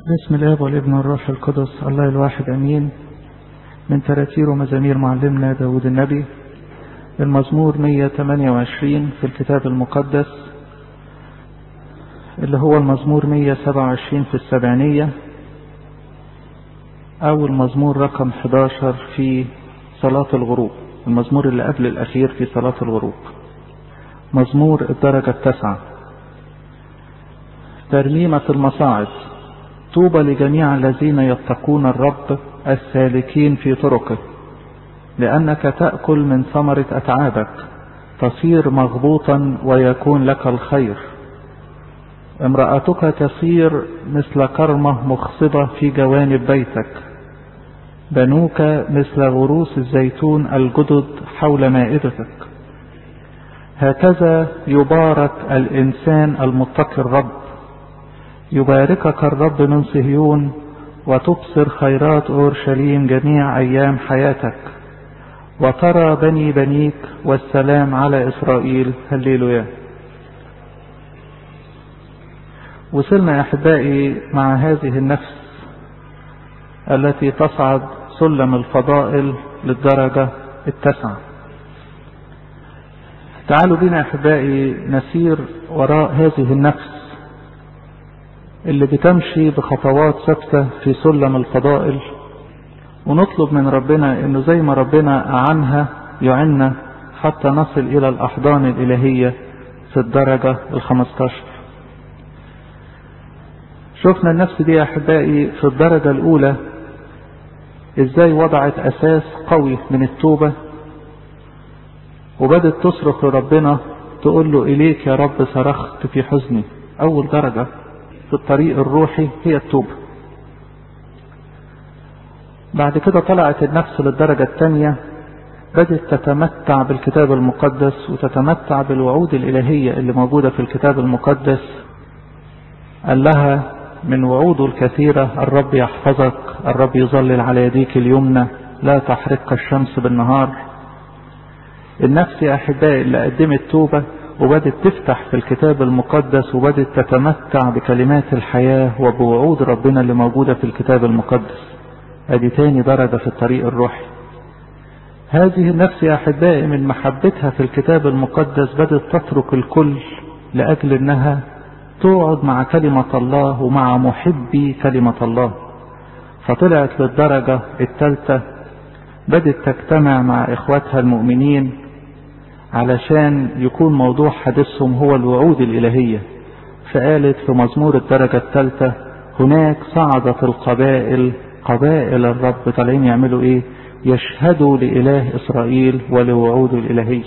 باسم الاب والابن والروح القدس الله الواحد امين من تراتير ومزامير معلمنا داود النبي المزمور 128 في الكتاب المقدس اللي هو المزمور 127 في السبعينية او المزمور رقم 11 في صلاة الغروب المزمور اللي قبل الاخير في صلاة الغروب مزمور الدرجة التاسعة ترنيمة المصاعد طوبى لجميع الذين يتقون الرب السالكين في طرقه لأنك تأكل من ثمرة أتعابك تصير مغبوطا ويكون لك الخير امرأتك تصير مثل كرمة مخصبة في جوانب بيتك بنوك مثل غروس الزيتون الجدد حول مائدتك هكذا يبارك الإنسان المتقي الرب يباركك الرب من صهيون وتبصر خيرات أورشليم جميع أيام حياتك وترى بني بنيك والسلام على إسرائيل هللويا وصلنا يا أحبائي مع هذه النفس التي تصعد سلم الفضائل للدرجة التاسعة تعالوا بنا يا أحبائي نسير وراء هذه النفس اللي بتمشي بخطوات ثابتة في سلم الفضائل ونطلب من ربنا انه زي ما ربنا اعنها يعنا حتى نصل الى الاحضان الالهية في الدرجة الخمستاشر شفنا النفس دي يا احبائي في الدرجة الاولى ازاي وضعت اساس قوي من التوبة وبدت تصرخ لربنا تقول له اليك يا رب صرخت في حزني اول درجة في الطريق الروحي هي التوبة بعد كده طلعت النفس للدرجة الثانية بدأت تتمتع بالكتاب المقدس وتتمتع بالوعود الإلهية اللي موجودة في الكتاب المقدس قال لها من وعوده الكثيرة الرب يحفظك الرب يظلل على يديك اليمنى لا تحرق الشمس بالنهار النفس يا أحبائي اللي قدمت توبة وبدت تفتح في الكتاب المقدس وبدت تتمتع بكلمات الحياة وبوعود ربنا اللي موجودة في الكتاب المقدس ادي تاني درجة في الطريق الروحي هذه النفس يا احبائي من محبتها في الكتاب المقدس بدت تترك الكل لاجل انها تقعد مع كلمة الله ومع محبي كلمة الله فطلعت للدرجة الثالثة بدت تجتمع مع اخواتها المؤمنين علشان يكون موضوع حديثهم هو الوعود الإلهية فقالت في مزمور الدرجة الثالثة هناك صعدت القبائل قبائل الرب طالعين يعملوا ايه يشهدوا لإله إسرائيل ولوعوده الإلهية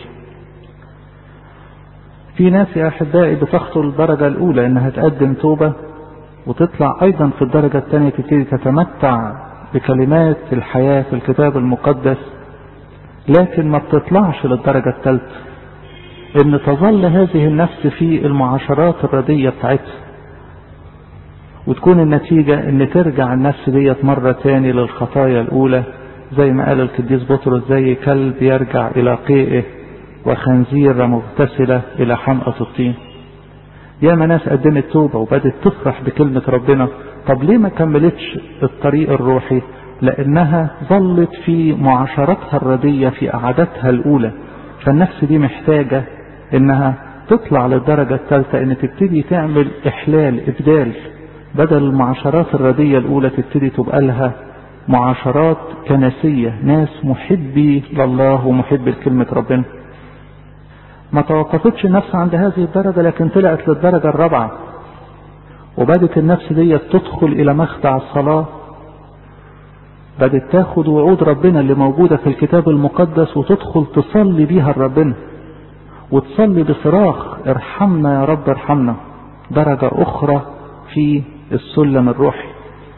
في ناس يا أحبائي بتخطو الدرجة الأولى إنها تقدم توبة وتطلع أيضا في الدرجة الثانية تبتدي تتمتع بكلمات الحياة في الكتاب المقدس لكن ما بتطلعش للدرجة الثالثة ان تظل هذه النفس في المعاشرات الردية بتاعتها وتكون النتيجة ان ترجع النفس ديت مرة تاني للخطايا الاولى زي ما قال القديس بطرس زي كلب يرجع الى قيئه وخنزير مغتسلة الى حمقى الطين ياما ناس قدمت توبة وبدت تفرح بكلمة ربنا طب ليه ما كملتش الطريق الروحي لأنها ظلت في معاشرتها الردية في قعدتها الأولى فالنفس دي محتاجة إنها تطلع للدرجة الثالثة إن تبتدي تعمل إحلال إبدال بدل المعاشرات الردية الأولى تبتدي تبقى لها معاشرات كنسية ناس محبي لله ومحبي لكلمة ربنا ما توقفتش النفس عند هذه الدرجة لكن طلعت للدرجة الرابعة وبدت النفس دي تدخل إلى مخدع الصلاة بدت تاخد وعود ربنا اللي موجودة في الكتاب المقدس وتدخل تصلي بيها لربنا وتصلي بصراخ ارحمنا يا رب ارحمنا درجة أخرى في السلم الروحي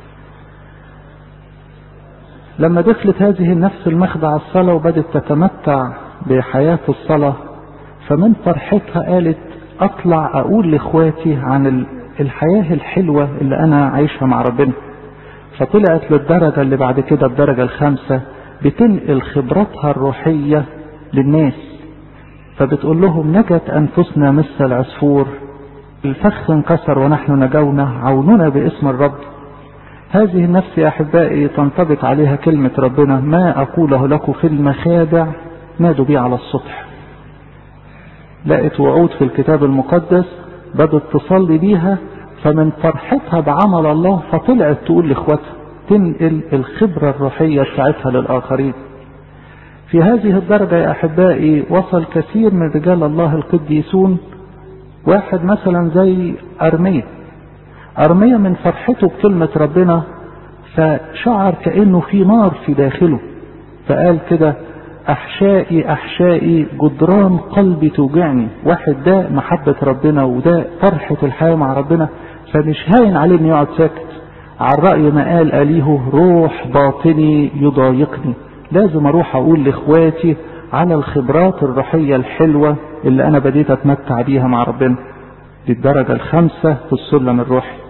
لما دخلت هذه النفس المخدع الصلاة وبدت تتمتع بحياة الصلاة فمن فرحتها قالت أطلع أقول لإخواتي عن الحياة الحلوة اللي أنا عايشها مع ربنا فطلعت للدرجة اللي بعد كده الدرجة الخامسة بتنقل خبراتها الروحية للناس فبتقول لهم نجت أنفسنا مثل العصفور الفخ انكسر ونحن نجونا عوننا باسم الرب هذه النفس يا أحبائي تنطبق عليها كلمة ربنا ما أقوله لكم في المخادع نادوا بي على السطح لقت وعود في الكتاب المقدس بدأت تصلي بيها فمن فرحتها بعمل الله فطلعت تقول لاخواتها تنقل الخبرة الروحية بتاعتها للآخرين في هذه الدرجة يا أحبائي وصل كثير من رجال الله القديسون واحد مثلا زي أرمية أرمية من فرحته بكلمة ربنا فشعر كأنه في نار في داخله فقال كده أحشائي أحشائي جدران قلبي توجعني واحد ده محبة ربنا وده فرحة الحياة مع ربنا فمش هاين عليه انه يقعد ساكت على الرأي ما قال أليه روح باطني يضايقني لازم أروح أقول لإخواتي على الخبرات الروحية الحلوة اللي أنا بديت أتمتع بيها مع ربنا دي الدرجة الخامسة في السلم الروحي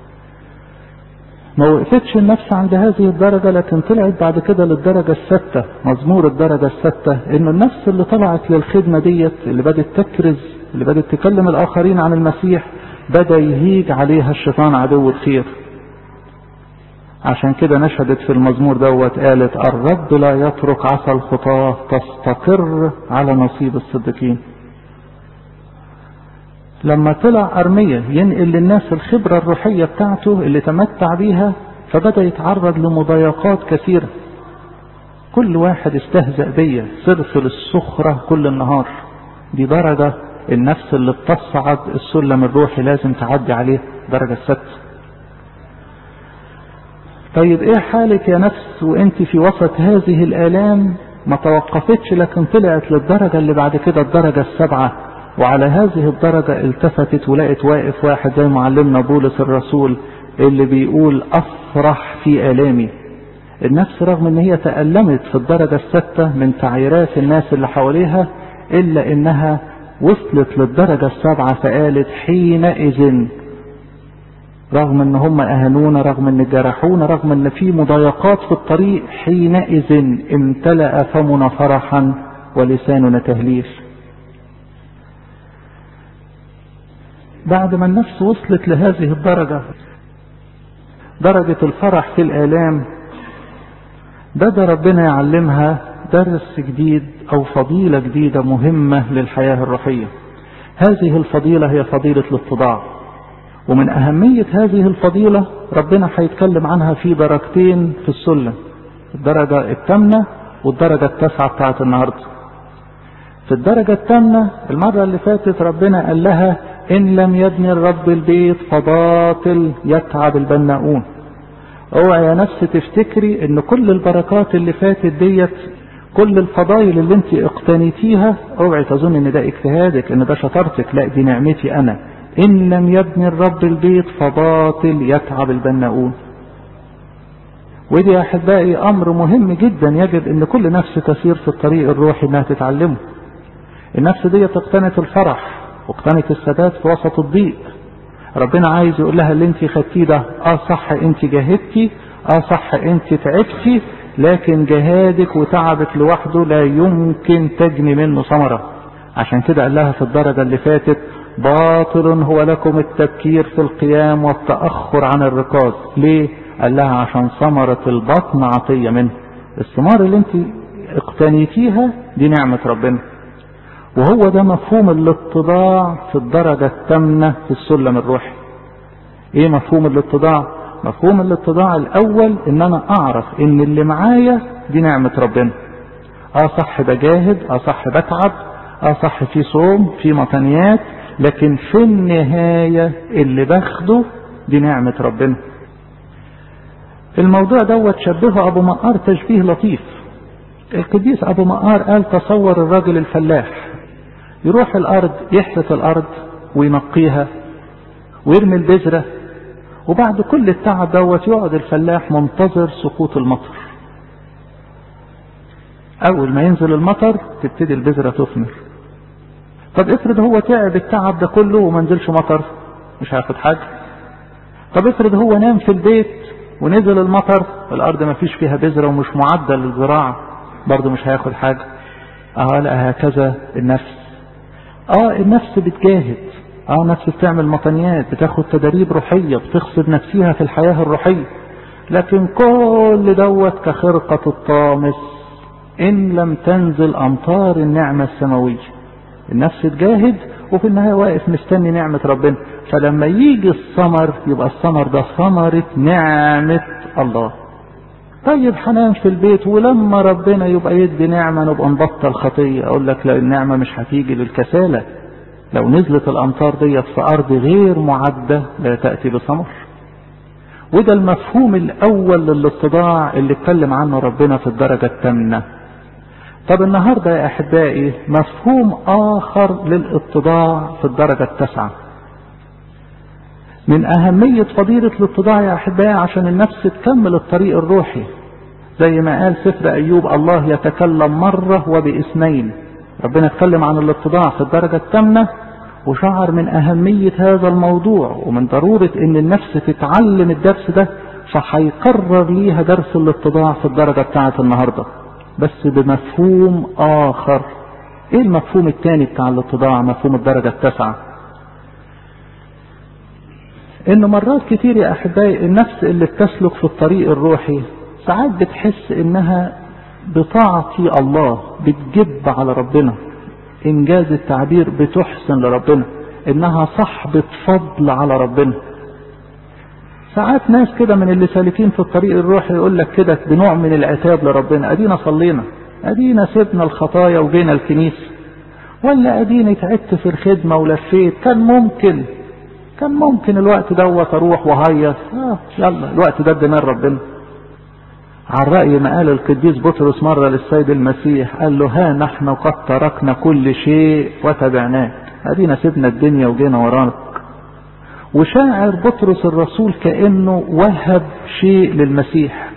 ما وقفتش النفس عند هذه الدرجة لكن طلعت بعد كده للدرجة الستة مزمور الدرجة الستة انه النفس اللي طلعت للخدمة ديت اللي بدت تكرز اللي بدت تكلم الاخرين عن المسيح بدا يهيج عليها الشيطان عدو الخير عشان كده نشهدت في المزمور دوت قالت الرب لا يترك عصا الخطاة تستقر على نصيب الصديقين لما طلع أرمية ينقل للناس الخبرة الروحية بتاعته اللي تمتع بيها فبدأ يتعرض لمضايقات كثيرة كل واحد استهزأ بيا سلسل السخرة كل النهار دي درجة النفس اللي بتصعد السلم الروحي لازم تعدي عليه درجة الست طيب ايه حالك يا نفس وانت في وسط هذه الآلام ما توقفتش لكن طلعت للدرجة اللي بعد كده الدرجة السبعة وعلى هذه الدرجة التفتت ولقت واقف واحد زي معلمنا بولس الرسول اللي بيقول أفرح في آلامي النفس رغم ان هي تألمت في الدرجة الستة من تعييرات الناس اللي حواليها إلا إنها وصلت للدرجة السابعة فقالت حينئذ رغم ان هم اهانونا رغم ان جرحونا رغم ان في مضايقات في الطريق حينئذ امتلأ فمنا فرحا ولساننا تهليل بعد ما النفس وصلت لهذه الدرجة درجة الفرح في الآلام بدأ ربنا يعلمها درس جديد أو فضيلة جديدة مهمة للحياة الروحية هذه الفضيلة هي فضيلة الاتضاع ومن أهمية هذه الفضيلة ربنا هيتكلم عنها في درجتين في السلم الدرجة الثامنة والدرجة التاسعة بتاعت النهاردة في الدرجة الثامنة المرة اللي فاتت ربنا قال لها إن لم يبني الرب البيت فباطل يتعب البناؤون اوعى يا نفس تفتكري ان كل البركات اللي فاتت ديت كل الفضائل اللي انت اقتنيتيها اوعي تظن ان ده اجتهادك ان ده شطارتك لا دي نعمتي انا ان لم يبني الرب البيت فباطل يتعب البناؤون ودي يا احبائي امر مهم جدا يجب ان كل نفس تسير في الطريق الروحي انها تتعلمه النفس دي اقتنت الفرح واقتنت الثبات في وسط الضيق ربنا عايز يقول لها اللي انت خدتيه ده اه صح انت جاهدتي اه صح انت تعبتي لكن جهادك وتعبك لوحده لا يمكن تجني منه ثمرة عشان كده قال لها في الدرجة اللي فاتت باطل هو لكم التبكير في القيام والتأخر عن الركاز ليه قال لها عشان ثمرة البطن عطية منه الثمار اللي انت اقتنيتيها دي نعمة ربنا وهو ده مفهوم الاتضاع في الدرجة الثامنة في السلم الروحي ايه مفهوم الاتضاع مفهوم الاتضاع الاول ان انا اعرف ان اللي معايا دي نعمة ربنا اه صح بجاهد اه صح بتعب اه صح في صوم في مطنيات لكن في النهاية اللي باخده دي نعمة ربنا الموضوع دوت شبهه ابو مقار تشبيه لطيف القديس ابو مقار قال تصور الراجل الفلاح يروح الارض يحرث الارض وينقيها ويرمي البذرة وبعد كل التعب دوت يقعد الفلاح منتظر سقوط المطر اول ما ينزل المطر تبتدي البذرة تثمر طب افرض هو تعب التعب ده كله وما نزلش مطر مش هياخد حاجة طب افرض هو نام في البيت ونزل المطر الارض ما فيش فيها بذرة ومش معدل للزراعة برضه مش هياخد حاجة اه لا هكذا النفس اه النفس بتجاهد اه نفس بتعمل مطنيات بتاخد تدريب روحية بتغصب نفسها في الحياة الروحية لكن كل دوت كخرقة الطامس إن لم تنزل أمطار النعمة السماوية النفس تجاهد وفي النهاية واقف مستني نعمة ربنا فلما يجي الثمر يبقى الثمر ده ثمرة نعمة الله طيب هنام في البيت ولما ربنا يبقى يدي نعمة نبقى نبطل خطية أقول لك لا النعمة مش هتيجي للكسالة لو نزلت الأمطار ديت في أرض غير معدة لا تأتي بثمر وده المفهوم الأول للاتضاع اللي اتكلم عنه ربنا في الدرجة الثامنة طب النهاردة يا أحبائي مفهوم آخر للاتضاع في الدرجة التاسعة من أهمية فضيلة الاتضاع يا أحبائي عشان النفس تكمل الطريق الروحي زي ما قال سفر أيوب الله يتكلم مرة وباسمين ربنا اتكلم عن الاتضاع في الدرجة الثامنة وشعر من أهمية هذا الموضوع ومن ضرورة إن النفس تتعلم الدرس ده فهيقرر ليها درس الاتضاع في الدرجة بتاعة النهاردة بس بمفهوم آخر إيه المفهوم الثاني بتاع الاتضاع مفهوم الدرجة التاسعة إن مرات كتير يا أحبائي النفس اللي بتسلك في الطريق الروحي ساعات بتحس إنها بتعطي الله بتجب على ربنا إنجاز التعبير بتحسن لربنا إنها صاحبة فضل على ربنا ساعات ناس كده من اللي سالكين في الطريق الروحي يقول لك كده بنوع من العتاب لربنا ادينا صلينا ادينا سيبنا الخطايا وجينا الكنيسه ولا اديني تعبت في الخدمه ولفيت كان ممكن كان ممكن الوقت دوت اروح وهيص آه يلا الوقت ده ادينا ربنا على الرأي ما قال القديس بطرس مرة للسيد المسيح قال له ها نحن قد تركنا كل شيء وتبعناك ادينا سيبنا الدنيا وجينا وراك وشاعر بطرس الرسول كأنه وهب شيء للمسيح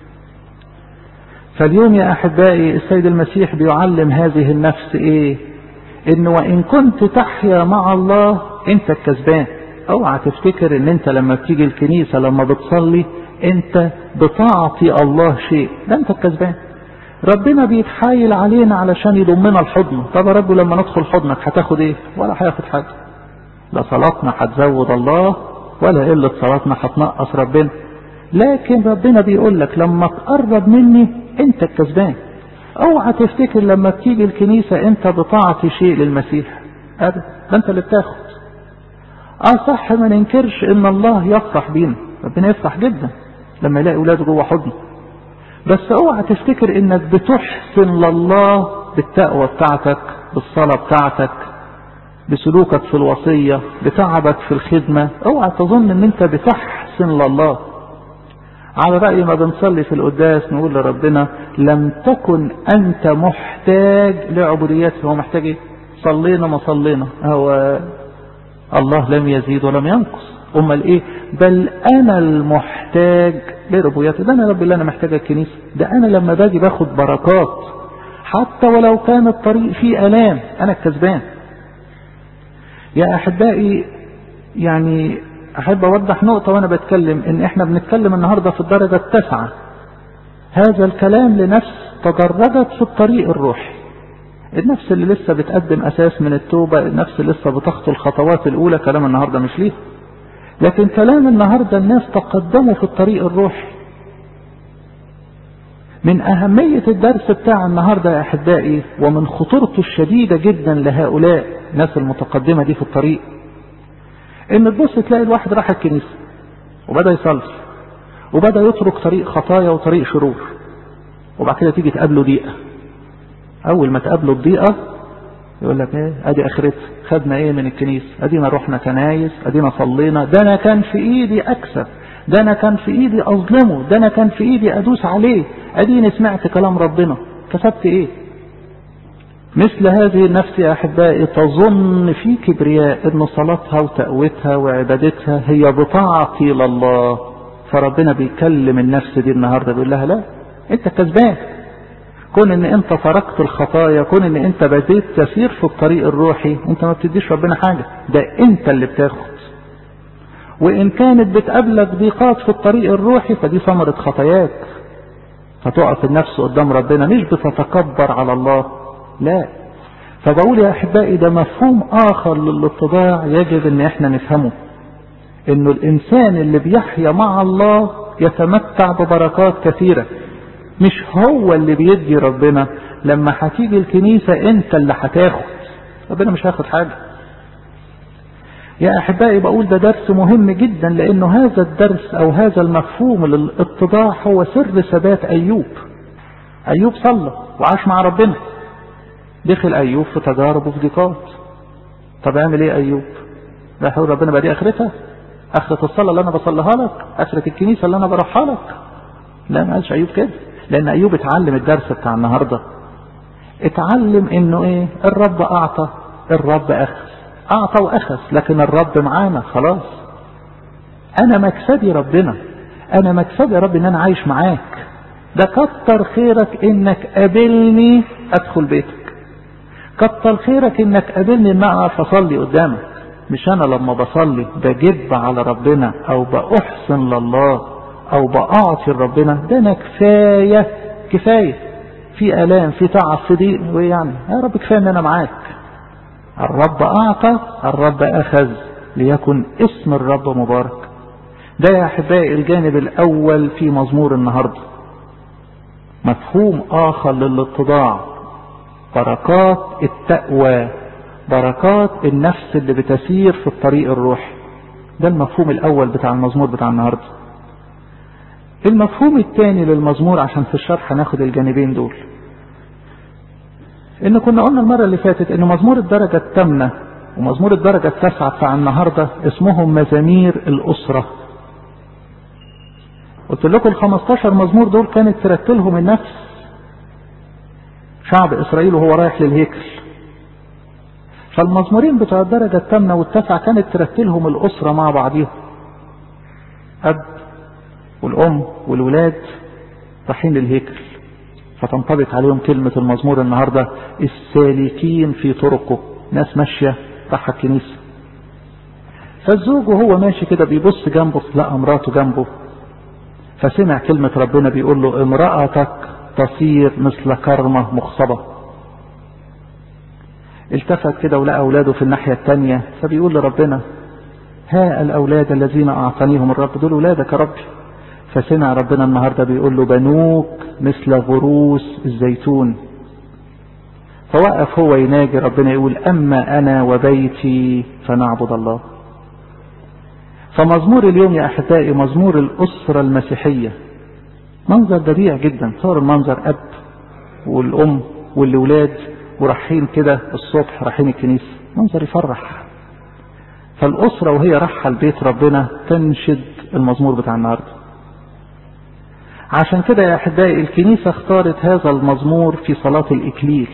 فاليوم يا أحبائي السيد المسيح بيعلم هذه النفس إيه إن وإن كنت تحيا مع الله أنت الكسبان اوعى تفتكر ان انت لما بتيجي الكنيسة لما بتصلي انت بتعطي الله شيء ده انت الكسبان ربنا بيتحايل علينا علشان يضمنا الحضن طب يا رب لما ندخل حضنك هتاخد ايه ولا هياخد حاجه لا صلاتنا هتزود الله ولا قلة صلاتنا هتنقص ربنا لكن ربنا بيقول لك لما تقرب مني انت الكسبان اوعى تفتكر لما بتيجي الكنيسة انت بتعطي شيء للمسيح ابدا ده انت اللي بتاخد اه صح ما ننكرش ان الله يفرح بينا ربنا يفرح جدا لما يلاقي اولاده جوه حضنه بس اوعى تفتكر انك بتحسن لله بالتقوى بتاعتك بالصلاة بتاعتك بسلوكك في الوصية بتعبك في الخدمة اوعى تظن ان انت بتحسن لله على رأي ما بنصلي في القداس نقول لربنا لم تكن انت محتاج لعبوديته هو محتاج ايه صلينا ما صلينا هو الله لم يزيد ولم ينقص امال ايه بل انا المحتاج لربويته ده انا رب اللي انا محتاج الكنيسة ده انا لما باجي باخد بركات حتى ولو كان الطريق فيه الام انا الكسبان يا احبائي يعني احب اوضح نقطة وانا بتكلم ان احنا بنتكلم النهاردة في الدرجة التاسعة هذا الكلام لنفس تدرجت في الطريق الروحي النفس اللي لسه بتقدم اساس من التوبة النفس اللي لسه بتخطو الخطوات الاولى كلام النهاردة مش ليه لكن كلام النهاردة الناس تقدموا في الطريق الروحي من أهمية الدرس بتاع النهاردة يا أحبائي ومن خطورته الشديدة جدا لهؤلاء الناس المتقدمة دي في الطريق إن تبص تلاقي الواحد راح الكنيسة وبدأ يصلي وبدأ يترك طريق خطايا وطريق شرور وبعد كده تيجي تقابله ضيقة أول ما تقابله الضيقة يقول لك ايه ادي اخرتها خدنا ايه من الكنيسة ادينا رحنا كنايس ادينا صلينا ده انا كان في ايدي اكسب ده انا كان في ايدي اظلمه ده انا كان في ايدي ادوس عليه اديني سمعت كلام ربنا كسبت ايه مثل هذه النفس يا احبائي تظن في كبرياء ان صلاتها وتقوتها وعبادتها هي بتعطي لله فربنا بيكلم النفس دي النهارده بيقول لها لا انت كسبان كون ان انت تركت الخطايا كون ان انت بديت تسير في الطريق الروحي انت ما بتديش ربنا حاجة ده انت اللي بتاخد وان كانت بتقابلك ضيقات في الطريق الروحي فدي ثمرة خطاياك فتقف النفس قدام ربنا مش بتتكبر على الله لا فبقول يا احبائي ده مفهوم اخر للاتضاع يجب ان احنا نفهمه انه الانسان اللي بيحيا مع الله يتمتع ببركات كثيرة مش هو اللي بيدي ربنا لما هتيجي الكنيسة انت اللي هتاخد ربنا مش هياخد حاجة يا احبائي بقول ده درس مهم جدا لانه هذا الدرس او هذا المفهوم للاتضاع هو سر ثبات ايوب ايوب صلى وعاش مع ربنا دخل ايوب في تجارب وفي ضيقات طب اعمل ايه ايوب ده يقول ربنا بقى دي اخرتها اخرة الصلاة اللي انا بصليها لك اخرة الكنيسة اللي انا بروحها لك لا ما قالش ايوب كده لان ايوب اتعلم الدرس بتاع النهاردة اتعلم انه ايه الرب اعطى الرب اخذ اعطى واخذ لكن الرب معانا خلاص انا مكسبي ربنا انا مكسبي يا رب ان انا عايش معاك ده كتر خيرك انك قابلني ادخل بيتك كتر خيرك انك قابلني ان اقف اصلي قدامك مش انا لما بصلي بجب على ربنا او باحسن لله او باعطي لربنا ده انا كفايه كفايه في الام في تعب في ضيق وايه يعني يا رب كفايه ان انا معاك الرب اعطى الرب اخذ ليكن اسم الرب مبارك ده يا احبائي الجانب الاول في مزمور النهارده مفهوم اخر للاتضاع بركات التقوى بركات النفس اللي بتسير في الطريق الروحي ده المفهوم الاول بتاع المزمور بتاع النهارده المفهوم الثاني للمزمور عشان في الشرح هناخد الجانبين دول ان كنا قلنا المره اللي فاتت ان مزمور الدرجه الثامنه ومزمور الدرجه التاسعه بتاع النهارده اسمهم مزامير الاسره قلت لكم ال 15 مزمور دول كانت ترتلهم النفس شعب اسرائيل وهو رايح للهيكل فالمزمورين بتوع الدرجة الثامنة والتاسعة كانت ترتلهم الأسرة مع بعضيها أب والأم والولاد رايحين للهيكل فتنطبق عليهم كلمة المزمور النهاردة السالكين في طرقه ناس ماشية راح الكنيسة فالزوج وهو ماشي كده بيبص جنبه لقى مراته جنبه فسمع كلمة ربنا بيقول له امرأتك تصير مثل كرمة مخصبة التفت كده ولقى أولاده في الناحية التانية فبيقول لربنا ها الأولاد الذين أعطانيهم الرب دول أولادك يا ربي فسمع ربنا النهاردة بيقول له بنوك مثل غروس الزيتون فوقف هو يناجي ربنا يقول أما أنا وبيتي فنعبد الله فمزمور اليوم يا أحبائي مزمور الأسرة المسيحية منظر بديع جدا صار المنظر أب والأم والأولاد ورايحين كده الصبح رايحين الكنيسة منظر يفرح فالأسرة وهي رايحة لبيت ربنا تنشد المزمور بتاع النهارده عشان كده يا أحبائي الكنيسة اختارت هذا المزمور في صلاة الإكليل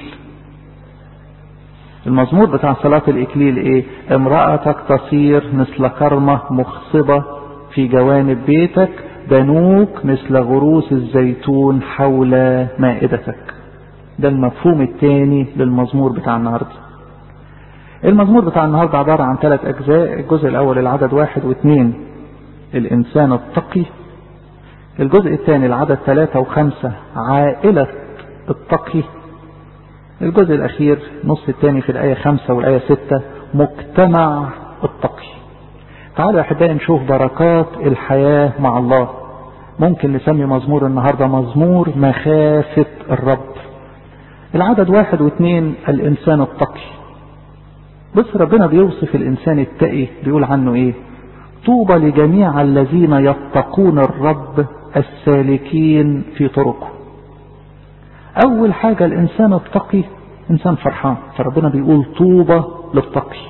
المزمور بتاع صلاة الإكليل إيه امرأتك تصير مثل كرمة مخصبة في جوانب بيتك بنوك مثل غروس الزيتون حول مائدتك ده المفهوم الثاني للمزمور بتاع النهاردة المزمور بتاع النهاردة عبارة عن ثلاث أجزاء الجزء الأول العدد واحد واثنين الإنسان التقي الجزء الثاني العدد ثلاثة وخمسة عائلة التقي الجزء الأخير نص الثاني في الآية خمسة والآية ستة مجتمع التقي تعالوا يا أحبائي نشوف بركات الحياة مع الله ممكن نسمي مزمور النهاردة مزمور مخافة الرب العدد واحد واثنين الإنسان التقي بص ربنا بيوصف الإنسان التقي بيقول عنه إيه طوبى لجميع الذين يتقون الرب السالكين في طرقه أول حاجة الإنسان التقي إنسان فرحان فربنا بيقول طوبى للتقي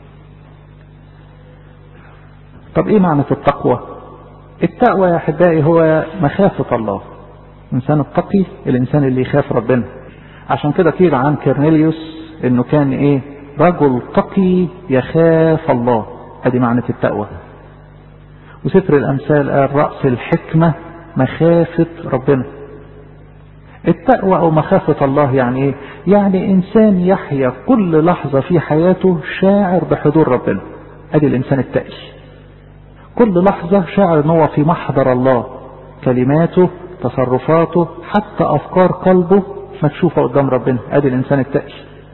طب إيه معنى التقوى التقوى يا أحبائي هو مخافة الله الإنسان التقي الإنسان اللي يخاف ربنا عشان كده قيل عن كرنيليوس إنه كان إيه رجل تقي يخاف الله ادي معنى التقوى وسفر الامثال قال راس الحكمه مخافه ربنا التقوى او مخافه الله يعني ايه يعني انسان يحيا كل لحظه في حياته شاعر بحضور ربنا ادي الانسان التقي كل لحظه شاعر ان هو في محضر الله كلماته تصرفاته حتى افكار قلبه مكشوفه قدام ربنا ادي الانسان التقي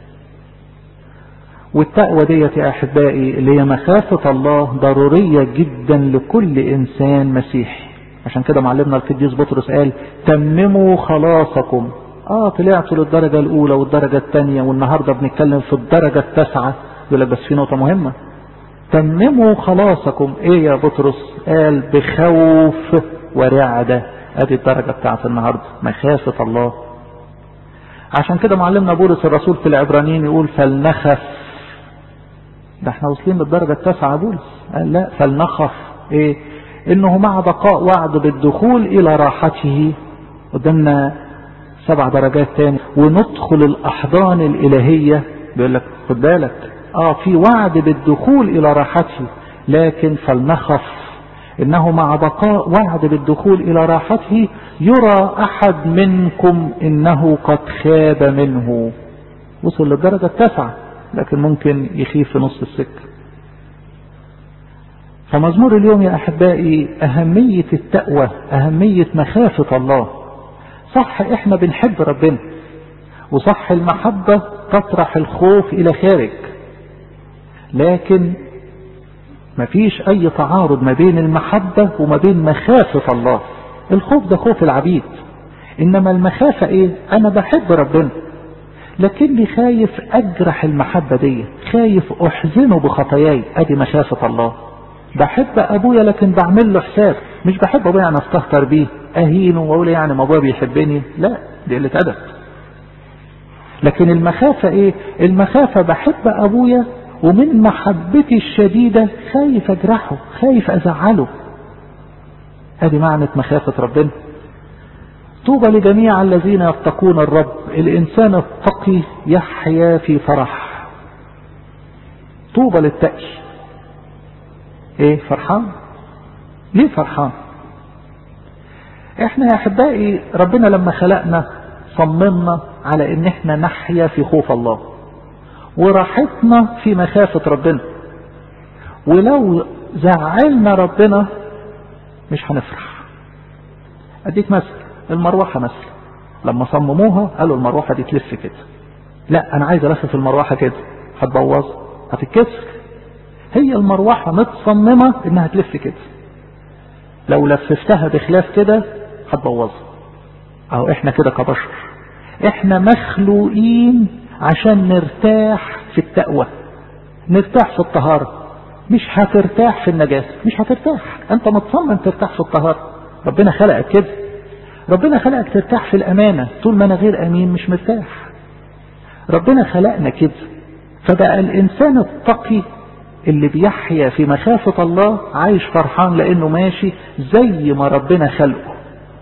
والتقوى ديت يا احبائي اللي هي مخافة الله ضرورية جدا لكل انسان مسيحي عشان كده معلمنا القديس بطرس قال تمموا خلاصكم اه طلعتوا للدرجة الاولى والدرجة الثانية والنهاردة بنتكلم في الدرجة التاسعة يقول لك بس في نقطة مهمة تمموا خلاصكم ايه يا بطرس قال بخوف ورعدة ادي الدرجة بتاعت النهاردة مخافة الله عشان كده معلمنا بولس الرسول في العبرانيين يقول فلنخف ده احنا واصلين للدرجة التاسعة بولس قال لا فلنخف ايه انه مع بقاء وعد بالدخول الى راحته قدامنا سبع درجات تاني وندخل الاحضان الالهية بيقول لك خد بالك اه في وعد بالدخول الى راحته لكن فلنخف انه مع بقاء وعد بالدخول الى راحته يرى احد منكم انه قد خاب منه وصل للدرجة التاسعة لكن ممكن يخيف في نص السكة فمزمور اليوم يا احبائي اهمية التقوى اهمية مخافة الله صح احنا بنحب ربنا وصح المحبة تطرح الخوف الى خارج لكن مفيش اي تعارض ما بين المحبة وما بين مخافة الله الخوف ده خوف العبيد انما المخافة ايه انا بحب ربنا لكني خايف اجرح المحبة دي خايف احزنه بخطاياي ادي مخافة الله بحب ابويا لكن بعمل له حساب مش بحب ابويا يعني استهتر بيه اهينه واقول يعني ما ابويا بيحبني لا دي قله ادب لكن المخافة ايه المخافة بحب ابويا ومن محبتي الشديدة خايف اجرحه خايف ازعله ادي معنى مخافة ربنا طوبى لجميع الذين يتقون الرب الانسان التقي يحيا في فرح طوبى للتقي ايه فرحان ليه فرحان احنا يا احبائي ربنا لما خلقنا صممنا على ان احنا نحيا في خوف الله وراحتنا في مخافة ربنا ولو زعلنا ربنا مش هنفرح اديك مثل المروحة مثل لما صمموها قالوا المروحة دي تلف كده لا انا عايز الف المروحة كده هتبوظ هتتكسر هي المروحة متصممة انها تلف كده لو لففتها بخلاف كده هتبوظها اهو احنا كده كبشر احنا مخلوقين عشان نرتاح في التقوى نرتاح في الطهارة مش هترتاح في النجاسة مش هترتاح انت متصمم ترتاح في الطهارة ربنا خلقك كده ربنا خلقك ترتاح في الامانة طول ما انا غير امين مش مرتاح ربنا خلقنا كده فبقى الانسان التقي اللي بيحيا في مخافة الله عايش فرحان لانه ماشي زي ما ربنا خلقه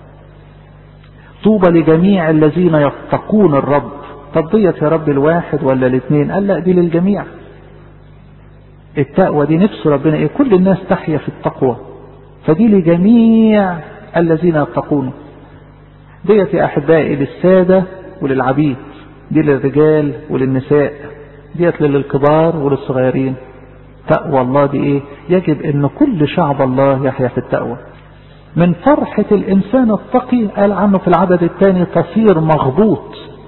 طوبى لجميع الذين يتقون الرب طب ديت يا رب الواحد ولا الاثنين قال لا دي للجميع التقوى دي نفس ربنا ايه كل الناس تحيا في التقوى فدي لجميع الذين يتقونه ديت يا احبائي للسادة وللعبيد دي للرجال وللنساء ديت للكبار وللصغيرين تقوى الله دي ايه يجب ان كل شعب الله يحيا في التقوى من فرحة الانسان التقي قال عنه في العدد الثاني تصير مغبوط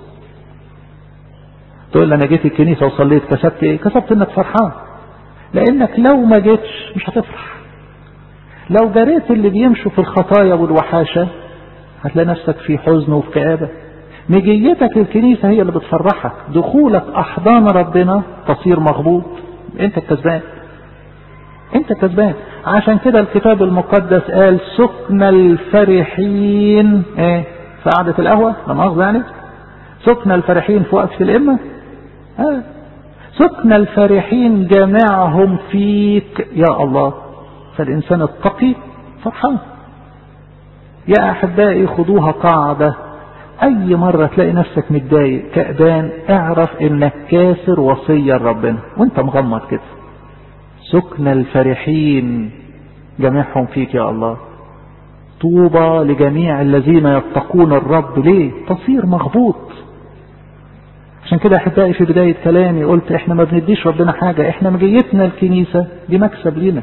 تقول انا جيت الكنيسة وصليت كسبت ايه كسبت انك فرحان لانك لو ما جيتش مش هتفرح لو جريت اللي بيمشوا في الخطايا والوحاشة هتلاقي نفسك في حزن وفي كآبة مجيتك الكنيسة هي اللي بتفرحك دخولك احضان ربنا تصير مغبوط انت الكسبان انت الكسبان عشان كده الكتاب المقدس قال سكن الفرحين ايه في قعدة القهوة لا مؤاخذة يعني سكن الفرحين في وقت في الإمة آه. سكن الفرحين جميعهم فيك يا الله فالإنسان التقي فرحان يا أحبائي خدوها قاعدة أي مرة تلاقي نفسك متضايق كأبان اعرف إنك كاسر وصية ربنا وانت مغمض كده سكن الفرحين جميعهم فيك يا الله طوبى لجميع الذين يتقون الرب ليه تصير مغبوط عشان كده احبائي في بداية كلامي قلت احنا ما بنديش ربنا حاجة احنا مجيتنا الكنيسة دي مكسب لنا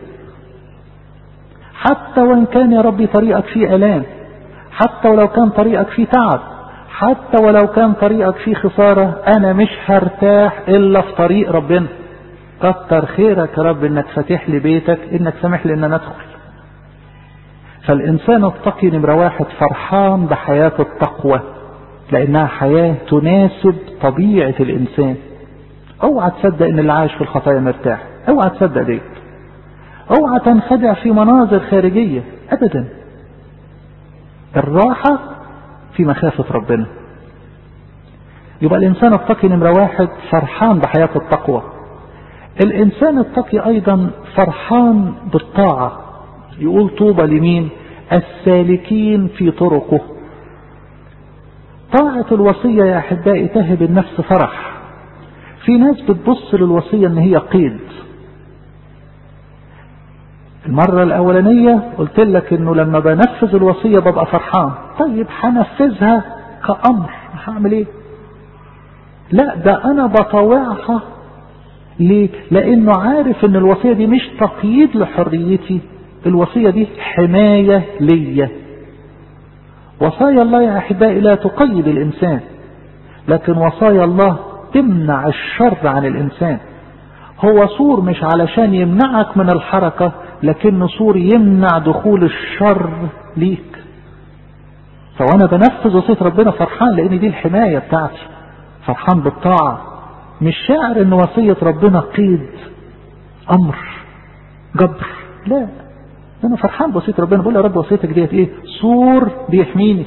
حتى وان كان يا ربي طريقك فيه الام حتى ولو كان طريقك فيه تعب حتى ولو كان طريقك فيه خسارة انا مش هرتاح الا في طريق ربنا كتر خيرك يا رب انك فاتح لي بيتك انك سامح لي ان انا ادخل فالإنسان التقي نمرة واحد فرحان بحياة التقوى لأنها حياة تناسب طبيعة الإنسان اوعى تصدق ان اللي عايش في الخطايا مرتاح اوعى تصدق ديت اوعى تنخدع في مناظر خارجية ابدا الراحة في مخافة ربنا يبقى الانسان التقي نمرة واحد فرحان بحياة التقوى الانسان التقي ايضا فرحان بالطاعة يقول طوبى لمين السالكين في طرقه طاعة الوصية يا احبائي تهب النفس فرح في ناس بتبص للوصية ان هي قيد المرة الاولانية قلت لك انه لما بنفذ الوصية ببقى فرحان طيب هنفذها كأمر هعمل ايه لا ده انا بطوعها ليه لانه عارف ان الوصية دي مش تقييد لحريتي الوصية دي حماية ليا وصايا الله يا احبائي لا تقيد الانسان لكن وصايا الله تمنع الشر عن الإنسان هو سور مش علشان يمنعك من الحركة لكنه سور يمنع دخول الشر ليك فوانا بنفذ وصية ربنا فرحان لان دي الحماية بتاعتي فرحان بالطاعة مش شاعر ان وصية ربنا قيد امر جبر لا انا فرحان بوصية ربنا بقول يا رب وصيتك ديت ايه سور بيحميني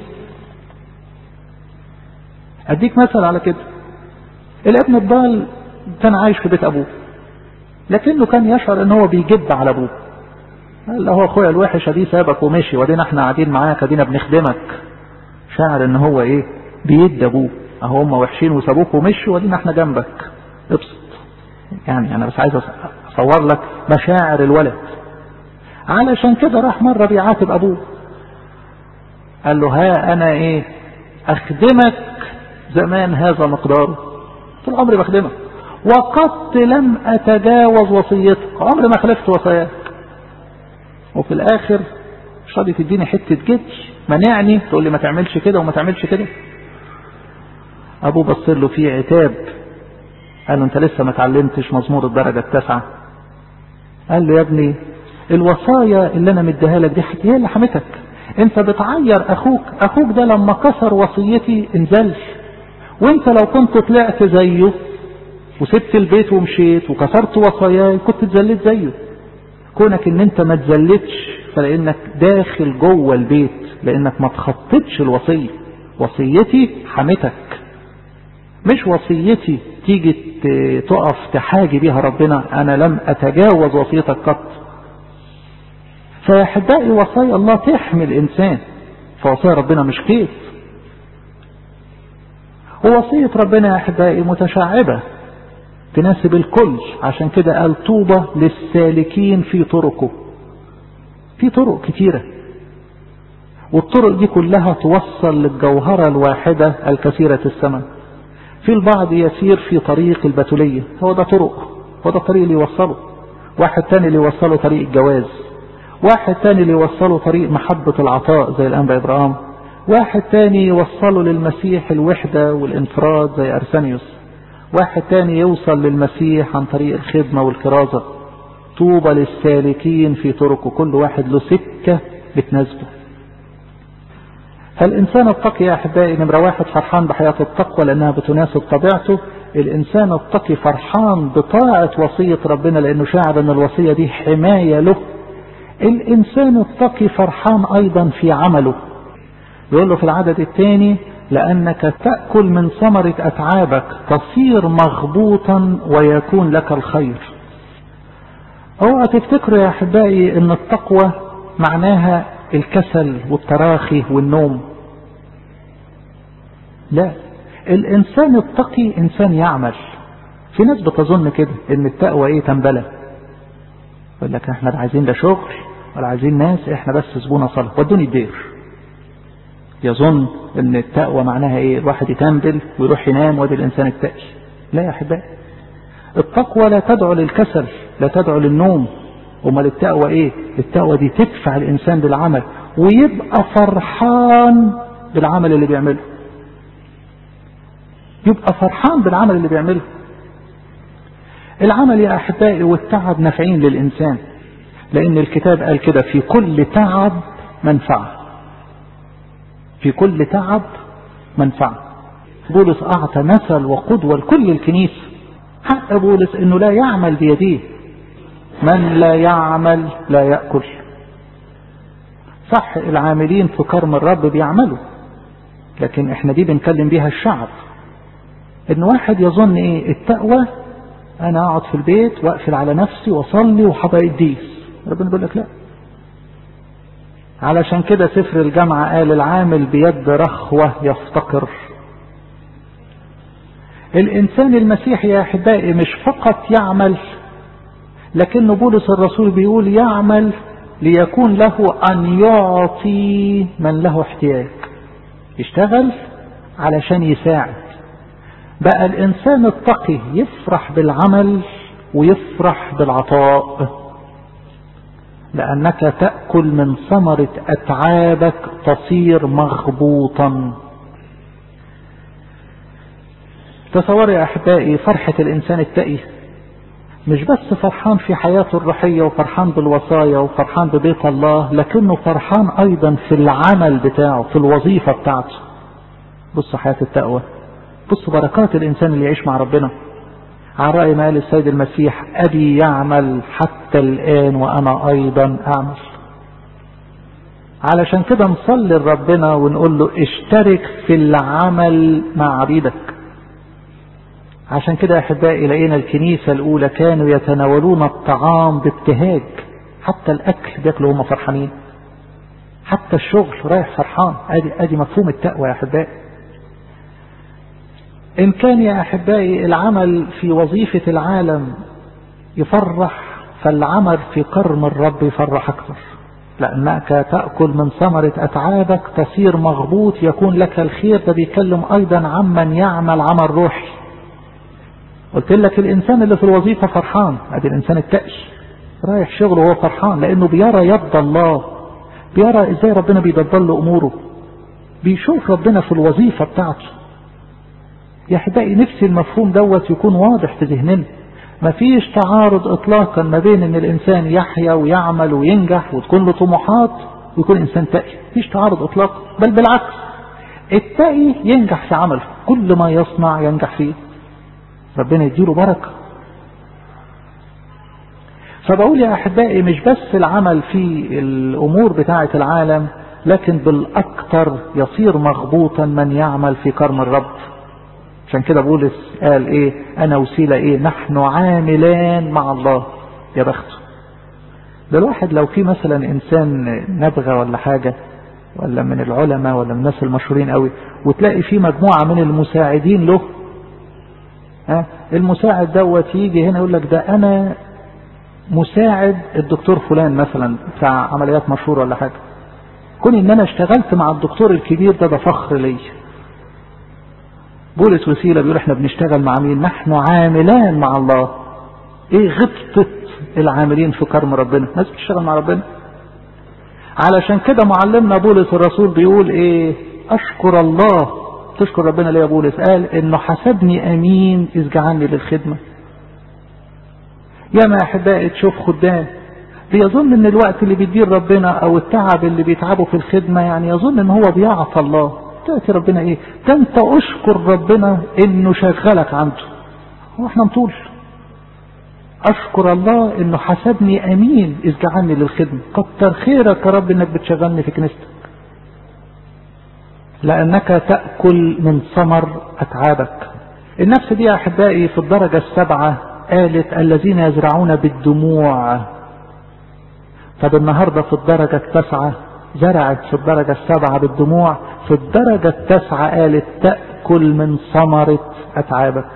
اديك مثل على كده الابن الضال كان عايش في بيت ابوه لكنه كان يشعر ان هو بيجب على ابوه قال له هو اخويا الوحش دي سابك ومشي ودينا احنا قاعدين معاك ادينا بنخدمك شاعر ان هو ايه بيد ابوه اهو هم وحشين وسابوك ومشوا ودينا احنا جنبك ابسط يعني انا بس عايز اصور لك مشاعر الولد علشان كده راح مرة بيعاتب ابوه قال له ها انا ايه اخدمك زمان هذا مقداره طول عمري بخدمك وقد لم اتجاوز وصيتك عمري ما خلفت وصاياك وفي الاخر مش راضي تديني حته جدش منعني تقول لي ما تعملش كده وما تعملش كده ابوه بص له فيه عتاب قال له انت لسه ما اتعلمتش مزمور الدرجه التاسعه قال له يا ابني الوصايا اللي انا مديها لك دي هي اللي حمتك انت بتعير اخوك اخوك ده لما كسر وصيتي انزل وانت لو كنت طلعت زيه وسبت البيت ومشيت وكسرت وصاياي كنت اتذليت زيه كونك ان انت ما اتذلتش فلانك داخل جوه البيت لانك ما تخطيتش الوصيه وصيتي حمتك مش وصيتي تيجي تقف تحاجي بيها ربنا انا لم اتجاوز وصيتك قط فيا احبائي وصايا الله تحمي الانسان فوصايا ربنا مش كيف ووصية ربنا يا احبائي متشعبة تناسب الكل عشان كده قال طوبى للسالكين في طرقه في طرق كتيرة والطرق دي كلها توصل للجوهرة الواحدة الكثيرة الثمن في البعض يسير في طريق البتولية هو ده طرق هو ده الطريق اللي يوصله واحد تاني اللي يوصله طريق الجواز واحد تاني اللي يوصله طريق محبة العطاء زي الأنبا إبراهام واحد تاني يوصله للمسيح الوحدة والانفراد زي أرسانيوس واحد تاني يوصل للمسيح عن طريق الخدمة والكرازة طوبى للسالكين في طرقه كل واحد له سكة بتناسبه فالإنسان التقي يا أحبائي نمرة واحد فرحان بحياة التقوى لأنها بتناسب طبيعته الإنسان التقي فرحان بطاعة وصية ربنا لأنه شاعر أن الوصية دي حماية له الإنسان التقي فرحان أيضا في عمله يقول له في العدد الثاني لأنك تأكل من ثمرة أتعابك تصير مغبوطا ويكون لك الخير اوعى تفتكروا يا أحبائي أن التقوى معناها الكسل والتراخي والنوم لا الإنسان التقي إنسان يعمل في ناس بتظن كده ان التقوى ايه تنبلة يقول لك احنا لا عايزين لا شغل ولا عايزين ناس احنا بس سبونا صلاة ودوني الدير يظن ان التقوى معناها ايه الواحد يتنبل ويروح ينام وادي الانسان التقي لا يا احبائي التقوى لا تدعو للكسل لا تدعو للنوم امال التقوى ايه التقوى دي تدفع الانسان بالعمل ويبقى فرحان بالعمل اللي بيعمله يبقى فرحان بالعمل اللي بيعمله العمل يا احبائي والتعب نافعين للانسان لان الكتاب قال كده في كل تعب منفعة في كل تعب منفعة بولس أعطى مثل وقدوة لكل الكنيسة حق بولس أنه لا يعمل بيديه من لا يعمل لا يأكل صح العاملين في كرم الرب بيعملوا لكن احنا دي بنكلم بيها الشعب ان واحد يظن ايه التقوى انا اقعد في البيت واقفل على نفسي واصلي وحبقى قديس ربنا بيقول لك لا علشان كده سفر الجامعة قال العامل بيد رخوة يفتقر الإنسان المسيحي يا أحبائي مش فقط يعمل لكن بولس الرسول بيقول يعمل ليكون له أن يعطي من له احتياج يشتغل علشان يساعد بقى الإنسان التقي يفرح بالعمل ويفرح بالعطاء لأنك تأكل من ثمرة أتعابك تصير مغبوطا تصور يا أحبائي فرحة الإنسان التقي مش بس فرحان في حياته الروحية وفرحان بالوصايا وفرحان ببيت الله لكنه فرحان أيضا في العمل بتاعه في الوظيفة بتاعته بصوا حياة التقوى بصوا بركات الإنسان اللي يعيش مع ربنا على رأي ما قال السيد المسيح أبي يعمل حتى الآن وأنا أيضا أعمل علشان كده نصلي لربنا ونقول له اشترك في العمل مع عبيدك عشان كده احبائي لقينا الكنيسة الاولى كانوا يتناولون الطعام بابتهاج حتى الاكل بياكلوا هم فرحانين حتى الشغل رايح فرحان ادي ادي مفهوم التقوى يا احبائي ان كان يا احبائي العمل في وظيفة العالم يفرح فالعمل في كرم الرب يفرح اكثر لأنك تأكل من ثمرة أتعابك تصير مغبوط يكون لك الخير ده بيتكلم أيضا عمن يعمل عمل روحي قلت لك الإنسان اللي في الوظيفة فرحان ادي الإنسان التقي رايح شغله وهو فرحان لأنه بيرى يد الله بيرى إزاي ربنا بيدبر له أموره بيشوف ربنا في الوظيفة بتاعته يا أحبائي نفسي المفهوم دوت يكون واضح في ذهننا مفيش تعارض إطلاقا ما بين إن الإنسان يحيا ويعمل وينجح وتكون له طموحات ويكون إنسان تقي مفيش تعارض إطلاقا بل بالعكس التقي ينجح في عمله كل ما يصنع ينجح فيه ربنا يديله بركة فبقول يا أحبائي مش بس العمل في الأمور بتاعة العالم لكن بالأكثر يصير مغبوطا من يعمل في كرم الرب عشان كده بولس قال ايه انا وسيلة ايه نحن عاملان مع الله يا بخته ده الواحد لو في مثلا انسان نبغى ولا حاجة ولا من العلماء ولا من الناس المشهورين قوي وتلاقي في مجموعة من المساعدين له ها المساعد دوت يجي هنا يقول لك ده انا مساعد الدكتور فلان مثلا بتاع عمليات مشهور ولا حاجة كون ان انا اشتغلت مع الدكتور الكبير ده ده فخر ليا بولس وسيلة بيقول احنا بنشتغل مع مين نحن عاملان مع الله ايه غبطة العاملين في كرم ربنا ناس بتشتغل مع ربنا علشان كده معلمنا بولس الرسول بيقول ايه اشكر الله تشكر ربنا ليه يا بولس قال انه حسبني امين اذ جعلني للخدمة يا ما احبائي تشوف خدام بيظن ان الوقت اللي بيدير ربنا او التعب اللي بيتعبه في الخدمة يعني يظن ان هو بيعطى الله تأتي ربنا ايه ده انت اشكر ربنا انه شغلك عنده هو احنا نطول اشكر الله انه حسبني امين اذ جعلني للخدمة كتر خيرك يا رب انك بتشغلني في كنيستك لانك تأكل من ثمر اتعابك النفس دي يا احبائي في الدرجة السبعة قالت الذين يزرعون بالدموع طب النهاردة في الدرجة التاسعة زرعت في الدرجة السبعة بالدموع في الدرجة التاسعة قالت تأكل من ثمرة أتعابك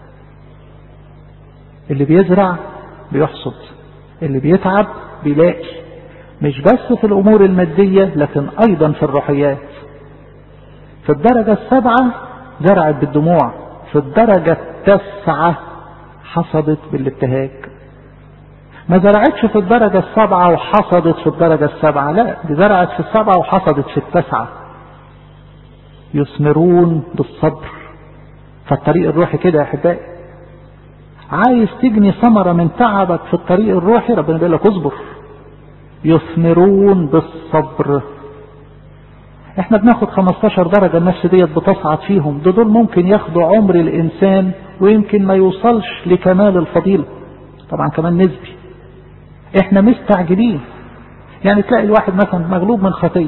اللي بيزرع بيحصد اللي بيتعب بيلاقي مش بس في الأمور المادية لكن أيضا في الروحيات في الدرجة السبعة زرعت بالدموع في الدرجة التاسعة حصدت بالابتهاج ما زرعتش في الدرجة السبعة وحصدت في الدرجة السبعة لا دي زرعت في السبعة وحصدت في التسعة يثمرون بالصبر فالطريق الروحي كده يا احبائي عايز تجني ثمرة من تعبك في الطريق الروحي ربنا بيقول لك اصبر يثمرون بالصبر احنا بناخد 15 درجة النفس ديت بتصعد فيهم ده دول ممكن ياخدوا عمر الانسان ويمكن ما يوصلش لكمال الفضيلة طبعا كمان نسبي احنا مستعجلين يعني تلاقي الواحد مثلا مغلوب من خطية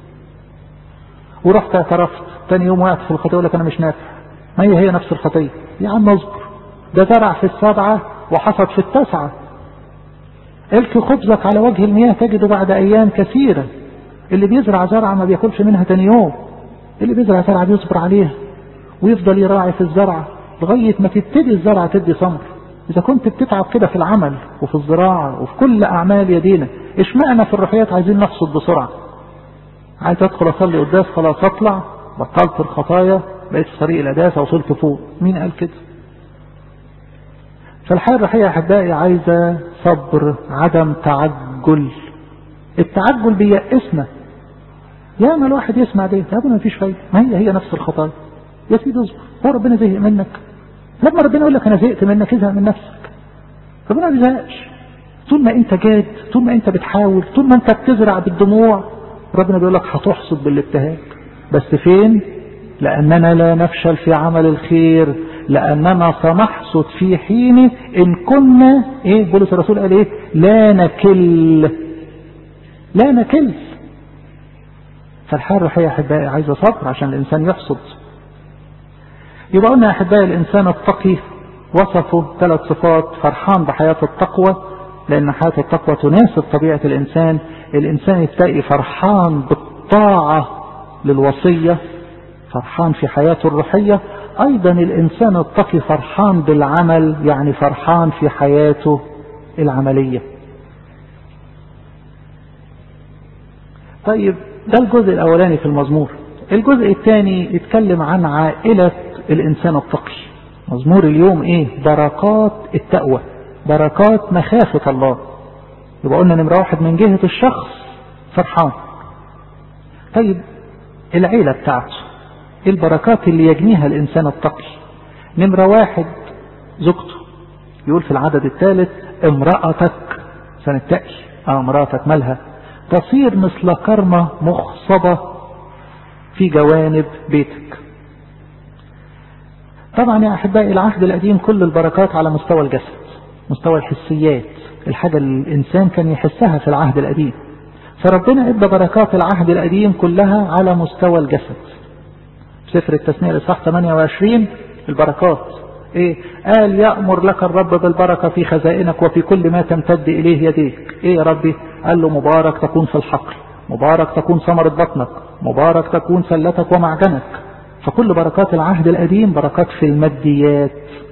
ورحت اعترفت تاني يوم وقعت في الخطية يقول لك انا مش نافع ما هي هي نفس الخطية يا عم اصبر ده زرع في السبعة وحصد في التسعة الك خبزك على وجه المياه تجد بعد ايام كثيرة اللي بيزرع زرعة ما بياكلش منها تاني يوم اللي بيزرع زرعة بيصبر عليها ويفضل يراعي في الزرعة لغاية ما تبتدي الزرعة تدي ثمر إذا كنت بتتعب كده في العمل وفي الزراعة وفي كل أعمال يدينا اشمعنى في الروحيات عايزين نحصد بسرعة عايز أدخل أصلي قداس خلاص أطلع بطلت الخطايا بقيت في طريق القداسة وصلت فوق مين قال كده فالحياة الروحية يا أحبائي عايزة صبر عدم تعجل التعجل بيأسنا يا ما الواحد يسمع دي يا ابني مفيش فايدة ما هي هي نفس الخطايا يا سيدي اصبر هو ربنا زهق منك لما ربنا يقول لك انا زهقت منك ازهق من نفسك ربنا ما بيزهقش طول ما انت جاد طول ما انت بتحاول طول ما انت بتزرع بالدموع ربنا بيقول لك هتحصد بالابتهاج بس فين لاننا لا نفشل في عمل الخير لاننا سنحصد في حينه ان كنا ايه بولس الرسول قال ايه لا نكل لا نكل فالحياه الروحيه يا احبائي عايزه صبر عشان الانسان يحصد يبقى قلنا يا احبائي الانسان التقي وصفه ثلاث صفات فرحان بحياه التقوى لان حياه التقوى تناسب طبيعه الانسان الانسان التقي فرحان بالطاعه للوصيه فرحان في حياته الروحيه ايضا الانسان التقي فرحان بالعمل يعني فرحان في حياته العمليه طيب ده الجزء الاولاني في المزمور الجزء الثاني يتكلم عن عائله الإنسان التقي مزمور اليوم إيه بركات التقوى بركات مخافة الله يبقى قلنا نمرة واحد من جهة الشخص فرحان طيب العيلة بتاعته إيه البركات اللي يجنيها الإنسان التقي نمرة واحد زوجته يقول في العدد الثالث امرأتك سنتقي اه امرأتك مالها تصير مثل كرمة مخصبة في جوانب بيتك طبعا يا أحبائي العهد القديم كل البركات على مستوى الجسد مستوى الحسيات الحاجة اللي الإنسان كان يحسها في العهد القديم فربنا ادى بركات العهد القديم كلها على مستوى الجسد سفر التثنية الإصحاح 28 البركات ايه قال يأمر لك الرب بالبركة في خزائنك وفي كل ما تمتد إليه يديك ايه يا ربي قال له مبارك تكون في الحقل مبارك تكون ثمرة بطنك مبارك تكون سلتك ومعجنك فكل بركات العهد القديم بركات في الماديات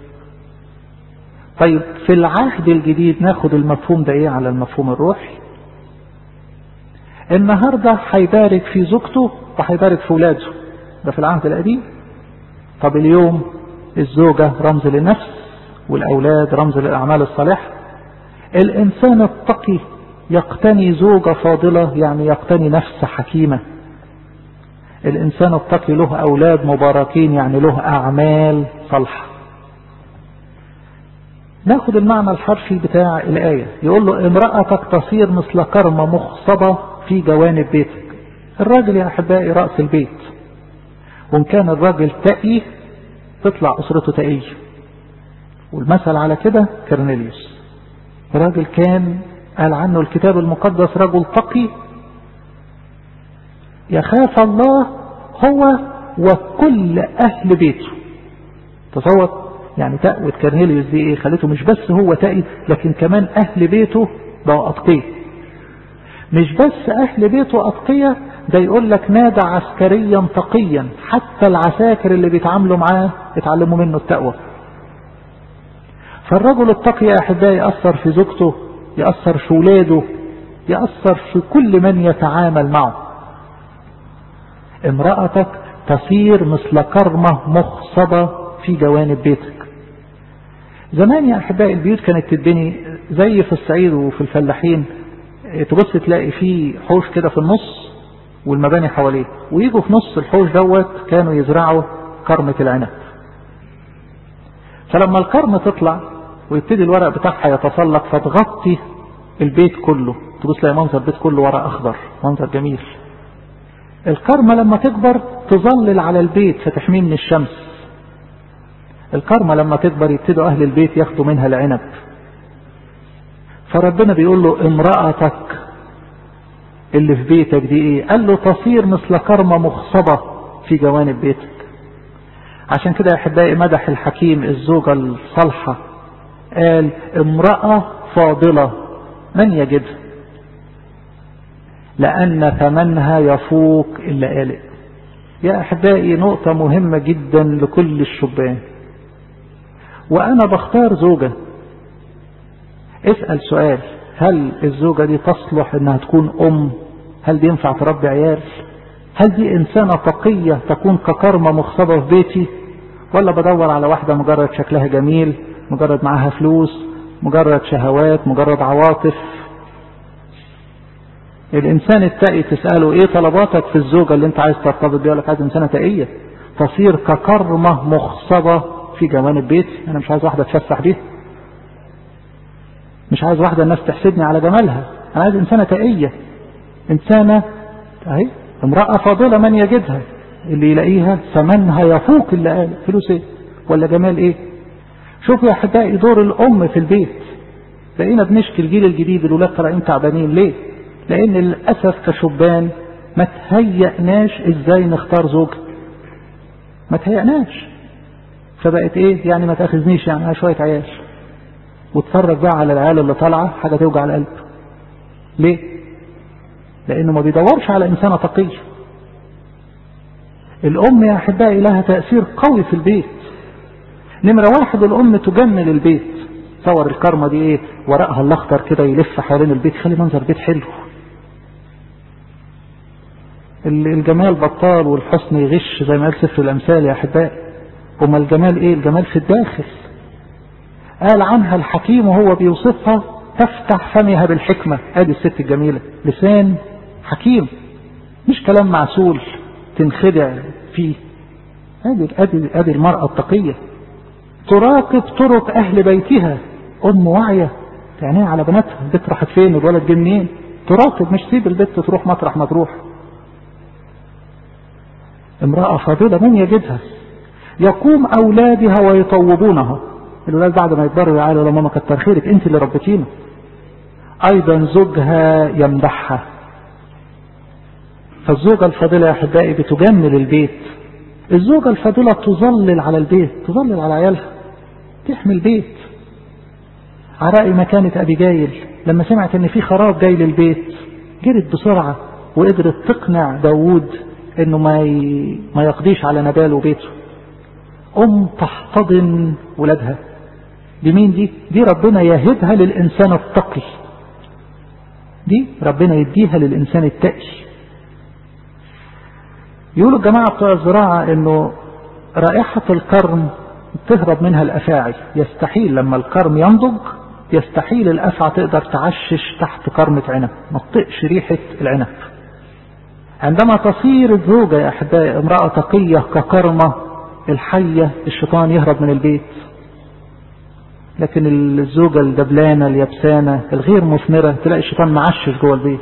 طيب في العهد الجديد ناخد المفهوم ده ايه على المفهوم الروحي النهارده هيبارك في زوجته وهيبارك في ولاده ده في العهد القديم طب اليوم الزوجة رمز للنفس والأولاد رمز للأعمال الصالحة الإنسان التقي يقتني زوجة فاضلة يعني يقتني نفس حكيمة الإنسان التقي له أولاد مباركين يعني له أعمال صالحة ناخد المعنى الحرفي بتاع الآية يقول له امرأتك تصير مثل كرمة مخصبة في جوانب بيتك الراجل يا أحبائي رأس البيت وإن كان الراجل تقي تطلع أسرته تقية والمثل على كده كرنيليوس راجل كان قال عنه الكتاب المقدس رجل تقي يخاف الله هو وكل أهل بيته تصور يعني تقوى كرنيليوس دي ايه خليته مش بس هو تقي لكن كمان أهل بيته بقوا أتقية مش بس أهل بيته أتقية ده يقول لك نادى عسكريا تقيا حتى العساكر اللي بيتعاملوا معاه اتعلموا منه التقوى فالرجل التقي يا أحبائي يأثر في زوجته يأثر في ولاده يأثر في كل من يتعامل معه امرأتك تصير مثل كرمة مخصبة في جوانب بيتك زمان يا أحبائي البيوت كانت تتبني زي في الصعيد وفي الفلاحين تبص تلاقي فيه حوش كده في النص والمباني حواليه ويجوا في نص الحوش دوت كانوا يزرعوا كرمة العنب فلما الكرمة تطلع ويبتدي الورق بتاعها يتسلق فتغطي البيت كله تبص تلاقي منظر البيت كله ورق أخضر منظر جميل الكرمة لما تكبر تظلل على البيت فتحميه من الشمس الكرمة لما تكبر يبتدوا أهل البيت ياخدوا منها العنب فربنا بيقول له امرأتك اللي في بيتك دي ايه قال له تصير مثل كرمة مخصبة في جوانب بيتك عشان كده يا احبائي مدح الحكيم الزوجة الصالحة قال امرأة فاضلة من يجدها لأن ثمنها يفوق إلا آلئ يا أحبائي نقطة مهمة جدا لكل الشبان وأنا بختار زوجة اسأل سؤال هل الزوجة دي تصلح انها تكون ام هل دي ينفع تربي عيال هل دي انسانة تقية تكون ككرمة مخصبة في بيتي ولا بدور على واحدة مجرد شكلها جميل مجرد معاها فلوس مجرد شهوات مجرد عواطف الانسان التقي تسأله ايه طلباتك في الزوجة اللي انت عايز ترتبط بيها لك عايز انسانة تقية تصير ككرمة مخصبة في جوانب بيتي انا مش عايز واحدة تفسح بيها مش عايز واحدة الناس تحسدني على جمالها انا عايز انسانة تقية انسانة اهي امرأة فاضلة من يجدها اللي يلاقيها ثمنها يفوق اللي قال فلوس ايه ولا جمال ايه شوفوا يا احبائي دور الام في البيت بقينا بنشكي الجيل الجديد الولاد طالعين تعبانين ليه لان للاسف كشبان ما تهيأناش ازاي نختار زوجة ما تهيأناش فبقت ايه يعني ما تاخذنيش يعني شوية عيال واتفرج بقى على العيال اللي طالعة حاجة توجع القلب ليه لانه ما بيدورش على انسانة تقية الام يا احبائي لها تأثير قوي في البيت نمرة واحد الام تجمل البيت صور الكرمة دي ايه ورقها الاخضر كده يلف حوالين البيت خلي منظر بيت حلو الجمال بطال والحسن يغش زي ما قال سفر الامثال يا احبائي وما الجمال ايه الجمال في الداخل قال عنها الحكيم وهو بيوصفها تفتح فمها بالحكمة ادي الست الجميلة لسان حكيم مش كلام معسول تنخدع فيه ادي ادي ادي المرأة التقية تراقب طرق اهل بيتها ام واعية عينيها على بناتها البيت راحت فين الولد جه منين تراقب مش سيب البيت تروح مطرح ما تروح امرأة فاضلة من يجدها يقوم أولادها ويطوبونها الولاد بعد ما يكبروا يعالوا لماما كتر خيرك انت اللي ربيتينا ايضا زوجها يمدحها فالزوجة الفاضلة يا احبائي بتجمل البيت الزوجة الفاضلة تظلل على البيت تظلل على عيالها تحمي البيت على رأي ما كانت أبيجايل لما سمعت ان في خراب جاي للبيت جرت بسرعة وقدرت تقنع داوود انه ما ي... ما يقضيش على نباله بيته ام تحتضن ولادها دي مين دي دي ربنا يهبها للإنسان التقي دي ربنا يديها للإنسان التقي يقولوا الجماعة بتوع الزراعة انه رائحة الكرم تهرب منها الأفاعي يستحيل لما الكرم ينضج يستحيل الأفعى تقدر تعشش تحت كرمة عنب ما تطقش ريحة العنب عندما تصير الزوجة يا أحبائي امرأة تقية ككرمة الحية الشيطان يهرب من البيت لكن الزوجة الدبلانة اليبسانة الغير مثمرة تلاقي الشيطان معشش جوه البيت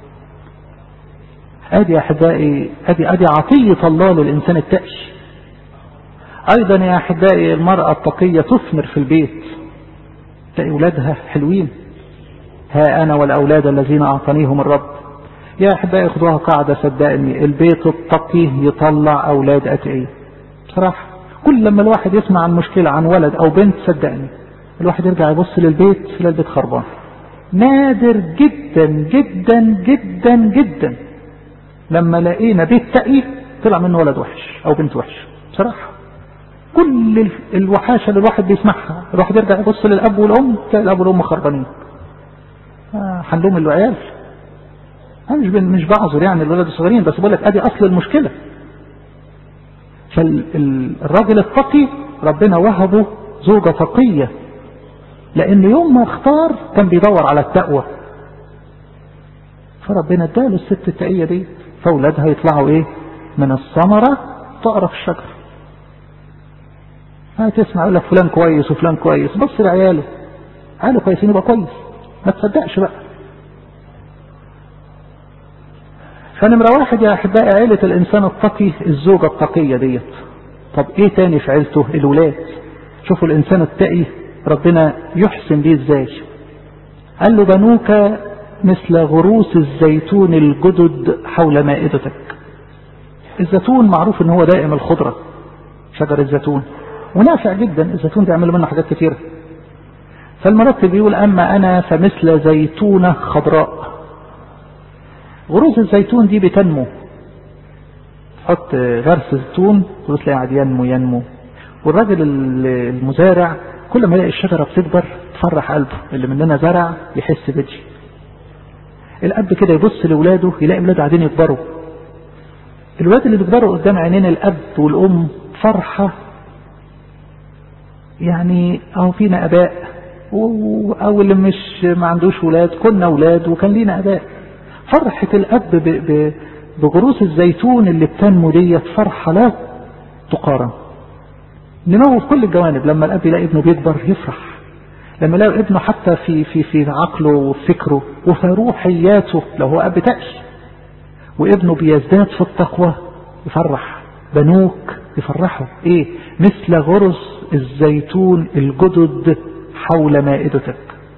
ادي يا احبائي ادي ادي عطية الله للانسان التقي ايضا يا احبائي المرأة التقية تثمر في البيت تلاقي اولادها حلوين ها انا والاولاد الذين اعطانيهم الرب يا احبائي خدوها قاعدة صدقني البيت التقي يطلع اولاد اتقية بصراحة كل لما الواحد يسمع عن مشكلة عن ولد او بنت صدقني الواحد يرجع يبص للبيت يلاقي البيت خربان نادر جدا جدا جدا جدا لما لقينا بيت تقي طلع منه ولد وحش او بنت وحش بصراحة كل الوحاشة اللي الواحد بيسمعها الواحد يرجع يبص للاب والام تلاقي الاب والام خربانين آه هنلوم العيال انا مش مش بعذر يعني الولاد الصغيرين بس بقول لك ادي اصل المشكله فالراجل التقي ربنا وهبه زوجة تقية لأن يوم ما اختار كان بيدور على التقوى فربنا اداله الست التقية دي فأولادها يطلعوا ايه من الثمرة تقرف الشجر هتسمع يقول لك فلان كويس وفلان كويس بص لعياله عياله كويسين يبقى كويس ما تصدقش بقى فنمرة واحد يا أحبائي عيلة الإنسان التقي الزوجة التقية ديت طب إيه تاني في عيلته الولاد شوفوا الإنسان التقي ربنا يحسن ليه إزاي قال له بنوك مثل غروس الزيتون الجدد حول مائدتك الزيتون معروف ان هو دائم الخضرة شجر الزيتون ونافع جدا الزيتون بيعملوا منه حاجات كتيرة فالمرتب بيقول اما انا فمثل زيتونة خضراء غروس الزيتون دي بتنمو تحط غرس زيتون تبص تلاقي قاعد ينمو ينمو والراجل المزارع كل ما يلاقي الشجرة بتكبر تفرح قلبه اللي مننا زرع يحس بدي الاب كده يبص لاولاده يلاقي اولاده قاعدين يكبروا الولاد اللي بيكبروا قدام عينين الاب والام فرحه يعني اهو فينا اباء او اللي مش ما عندوش ولاد كنا اولاد وكان لينا اباء فرحه الاب ب ب بغروس الزيتون اللي بتنمو ديت فرحه لا تقارن نمو في كل الجوانب لما الاب يلاقي ابنه بيكبر يفرح لما يلاقي ابنه حتى في في في عقله وفكره وفي روحياته لو هو اب تقي وابنه بيزداد في التقوى يفرح بنوك يفرحوا ايه مثل غرس الزيتون الجدد حول مائدتك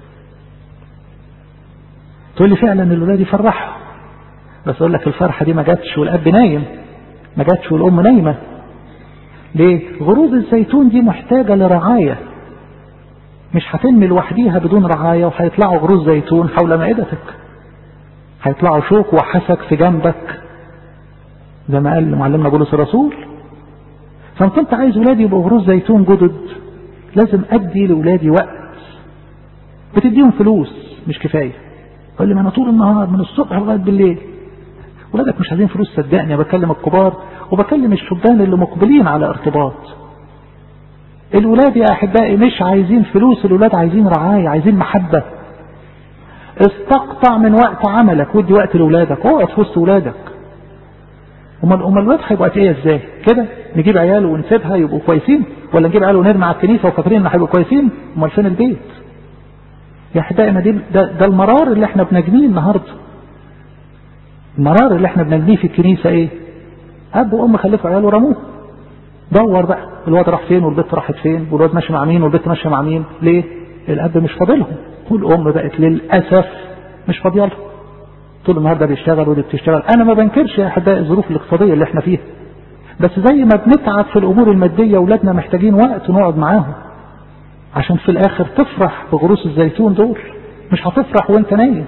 تقول لي فعلا الولاد يفرحوا بس اقول لك الفرحه دي ما جاتش والاب نايم ما جاتش والام نايمه ليه غروز الزيتون دي محتاجه لرعايه مش هتنمي لوحديها بدون رعاية وهيطلعوا غروز زيتون حول مائدتك هيطلعوا شوك وحسك في جنبك زي ما قال معلمنا بولس الرسول فانت كنت عايز ولادي يبقوا غروز زيتون جدد لازم ادي لاولادي وقت بتديهم فلوس مش كفايه قال لي ما انا طول النهار من الصبح لغايه بالليل ولادك مش عايزين فلوس صدقني بكلم الكبار وبكلم الشبان اللي مقبلين على ارتباط الولاد يا احبائي مش عايزين فلوس الولاد عايزين رعاية عايزين محبة استقطع من وقت عملك ودي وقت لولادك اقعد في وسط ولادك امال امال الولاد هيبقوا ايه ازاي كده نجيب عيال ونسيبها يبقوا كويسين ولا نجيب عيال ونرمي على الكنيسه وفاكرين ان هيبقوا كويسين امال فين البيت يا احبائي ما دي ده, ده المرار اللي احنا بنجنيه النهارده المرار اللي احنا بنجنيه في الكنيسه ايه اب وام خلفوا عيال ورموه دور بقى الواد راح فين والبنت راحت فين والواد ماشي مع مين والبنت ماشيه مع مين ليه الاب مش فاضلهم والام بقت للاسف مش فاضيه طول النهار ده بيشتغل ودي بتشتغل انا ما بنكرش يا احبائي الظروف الاقتصاديه اللي احنا فيها بس زي ما بنتعب في الامور الماديه اولادنا محتاجين وقت نقعد معاهم عشان في الاخر تفرح بغروس الزيتون دول مش هتفرح وانت نايم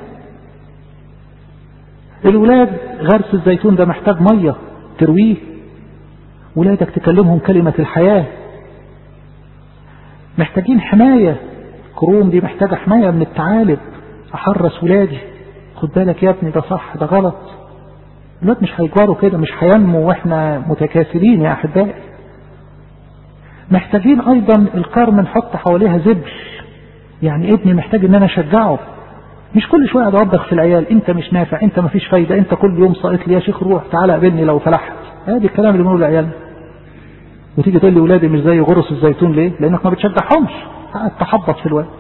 الولاد غرس الزيتون ده محتاج ميه ترويه ولادك تكلمهم كلمة الحياة محتاجين حماية كروم دي محتاجة حماية من التعالب أحرس ولادي خد بالك يا ابني ده صح ده غلط الولاد مش هيكبروا كده مش هينموا واحنا متكاسلين يا أحبائي محتاجين أيضا الكرم نحط حواليها زبل يعني ابني محتاج ان انا اشجعه مش كل شويه اقعد اوبخ في العيال انت مش نافع انت ما فيش فايده انت كل يوم ساقط لي يا شيخ روح تعالى قابلني لو فلحت هذا الكلام اللي بنقوله للعيال وتيجي تقول لي ولادي مش زي غرس الزيتون ليه؟ لانك ما بتشجعهمش قاعد تحبط في الوقت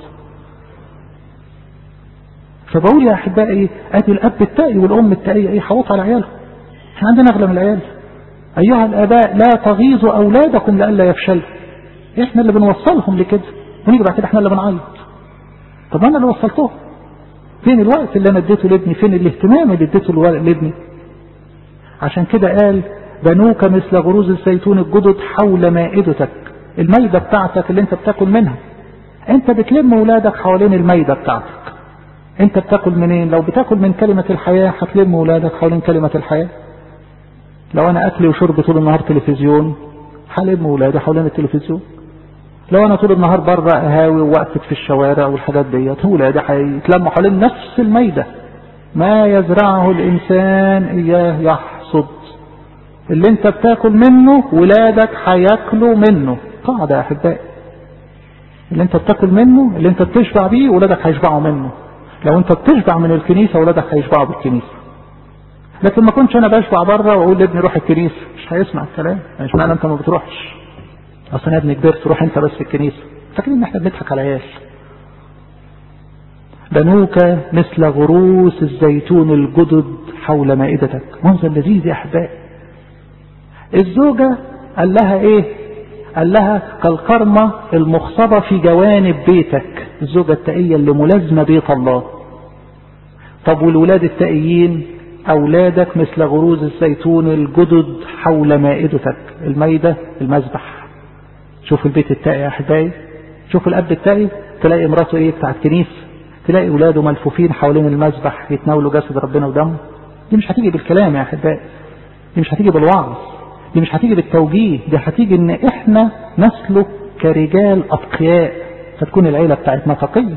فبقول يا احبائي ادي الاب التقي والام التقيه ايه حوط على عيالهم احنا عندنا اغلى من العيال ايها الاباء لا تغيظوا اولادكم لئلا يفشلوا احنا اللي بنوصلهم لكده ونيجي بعد كده احنا اللي بنعيط طب انا اللي وصلتهم فين الوقت اللي انا اديته لابني فين الاهتمام اللي اديته لابني عشان كده قال بنوك مثل غروز الزيتون الجدد حول مائدتك الميدة بتاعتك اللي انت بتاكل منها انت بتلم ولادك حوالين الميدة بتاعتك انت بتاكل منين لو بتاكل من كلمة الحياة هتلم ولادك حوالين كلمة الحياة لو انا اكلي وشرب طول النهار تلفزيون هلم ولادي حوالين التلفزيون لو انا طول النهار بره قهاوي ووقفت في الشوارع والحاجات ديت ولادي هيتلموا حوالين نفس الميدة ما يزرعه الانسان اياه يحصد اللي انت بتاكل منه ولادك هياكلوا منه قاعدة يا احبائي اللي انت بتاكل منه اللي انت بتشبع بيه ولادك هيشبعوا منه لو انت بتشبع من الكنيسة ولادك هيشبعوا بالكنيسة لكن ما كنتش انا بشبع بره واقول لابني روح الكنيسة مش هيسمع الكلام يعني مش معنى انت ما بتروحش اصل انا ابني كبرت روح انت بس الكنيسة فاكرين ان احنا بنضحك على عيال بنوك مثل غروس الزيتون الجدد حول مائدتك منظر لذيذ يا أحبائي الزوجة قال لها إيه قال لها كالكرمة المخصبة في جوانب بيتك الزوجة التقية اللي ملازمة بيت الله طب والولاد التقيين أولادك مثل غروز الزيتون الجدد حول مائدتك الميدة المذبح شوف البيت التقي يا أحبائي شوف الأب التقي تلاقي مراته إيه بتاعت كنيسة تلاقي أولاده ملفوفين حوالين المذبح يتناولوا جسد ربنا ودمه دي مش هتيجي بالكلام يا أحبائي دي مش هتيجي بالوعظ دي مش هتيجي بالتوجيه دي هتيجي إن إحنا نسلك كرجال أتقياء فتكون العيلة بتاعتنا تقية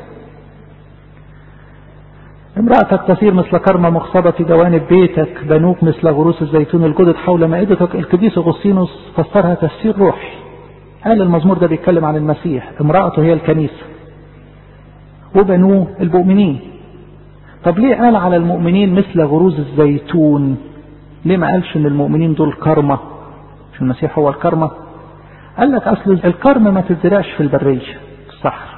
امرأتك تصير مثل كرمة مخصبة في جوانب بيتك بنوك مثل غروس الزيتون الجدد حول مائدتك القديس أغسطينوس فسرها تفسير روحي قال المزمور ده بيتكلم عن المسيح امرأته هي الكنيسة وبنوه المؤمنين طب ليه قال على المؤمنين مثل غروز الزيتون ليه ما قالش ان المؤمنين دول كرمة مش المسيح هو الكرمة قال لك اصل الكرم ما تتزرعش في البرية في الصحراء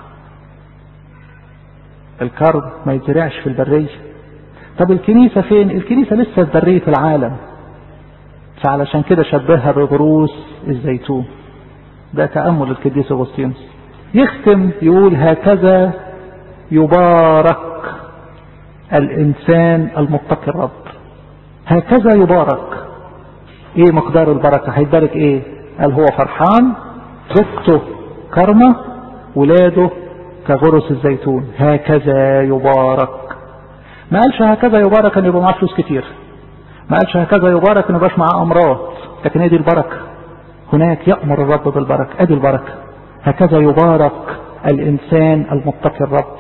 الكرم ما يتزرعش في البرية طب الكنيسة فين الكنيسة لسه في برية العالم فعلشان كده شبهها بغروس الزيتون ده تأمل القديس أغسطينوس يختم يقول هكذا يبارك الإنسان المتقي الرب هكذا يبارك ايه مقدار البركة هيتبارك ايه قال هو فرحان زوجته كرمة ولاده كغرس الزيتون هكذا يبارك ما قالش هكذا يبارك ان يبقى معاه فلوس كتير ما قالش هكذا يبارك ان يبقاش معاه امراض لكن هي دي البركه هناك يأمر الرب بالبركة ادي البركة هكذا يبارك الانسان المتقي الرب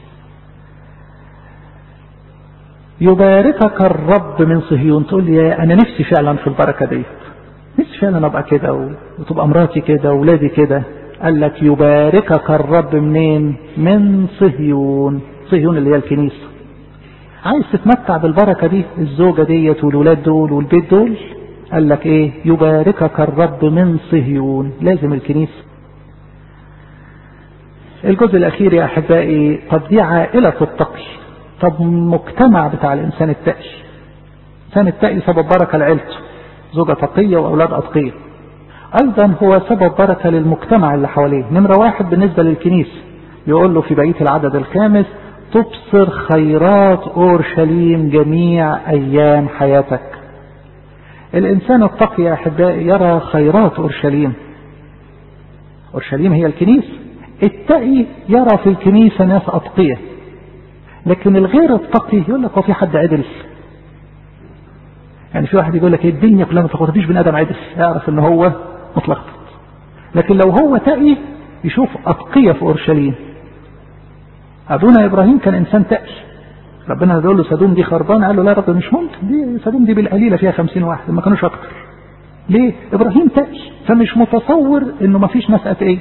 يباركك الرب من صهيون تقول لي يا انا نفسي فعلا في البركة ديت نفسي فعلا ابقى كده وتبقى مراتي كده واولادي كده قال لك يباركك الرب منين من صهيون صهيون اللي هي الكنيسة عايز تتمتع بالبركة دي الزوجة ديت والولاد دول والبيت دول قال لك ايه يباركك الرب من صهيون لازم الكنيسة الجزء الاخير يا احبائي طب دي عائلة التقي طب مجتمع بتاع الانسان التقي الانسان التقي سبب بركة لعيلته زوجة تقية واولاد اتقية ايضا هو سبب بركة للمجتمع اللي حواليه نمرة واحد بالنسبة للكنيسة يقول له في بقية العدد الخامس تبصر خيرات اورشليم جميع ايام حياتك الإنسان التقي يا أحبائي يرى خيرات أورشليم أورشليم هي الكنيسة التقي يرى في الكنيسة ناس أتقية لكن الغير التقي يقول لك هو في حد عدل يعني في واحد يقول لك الدنيا كلها ما تلخبطش بني ادم عدل يعرف ان هو متلخبط لكن لو هو تقي يشوف أتقية في أورشليم أبونا إبراهيم كان إنسان تقي ربنا بيقول له سدوم دي خربانه قال له لا يا رب مش ممكن دي سدوم دي بالقليله فيها خمسين واحد ما كانوش اكتر ليه ابراهيم تقي فمش متصور انه ما فيش ناس ايه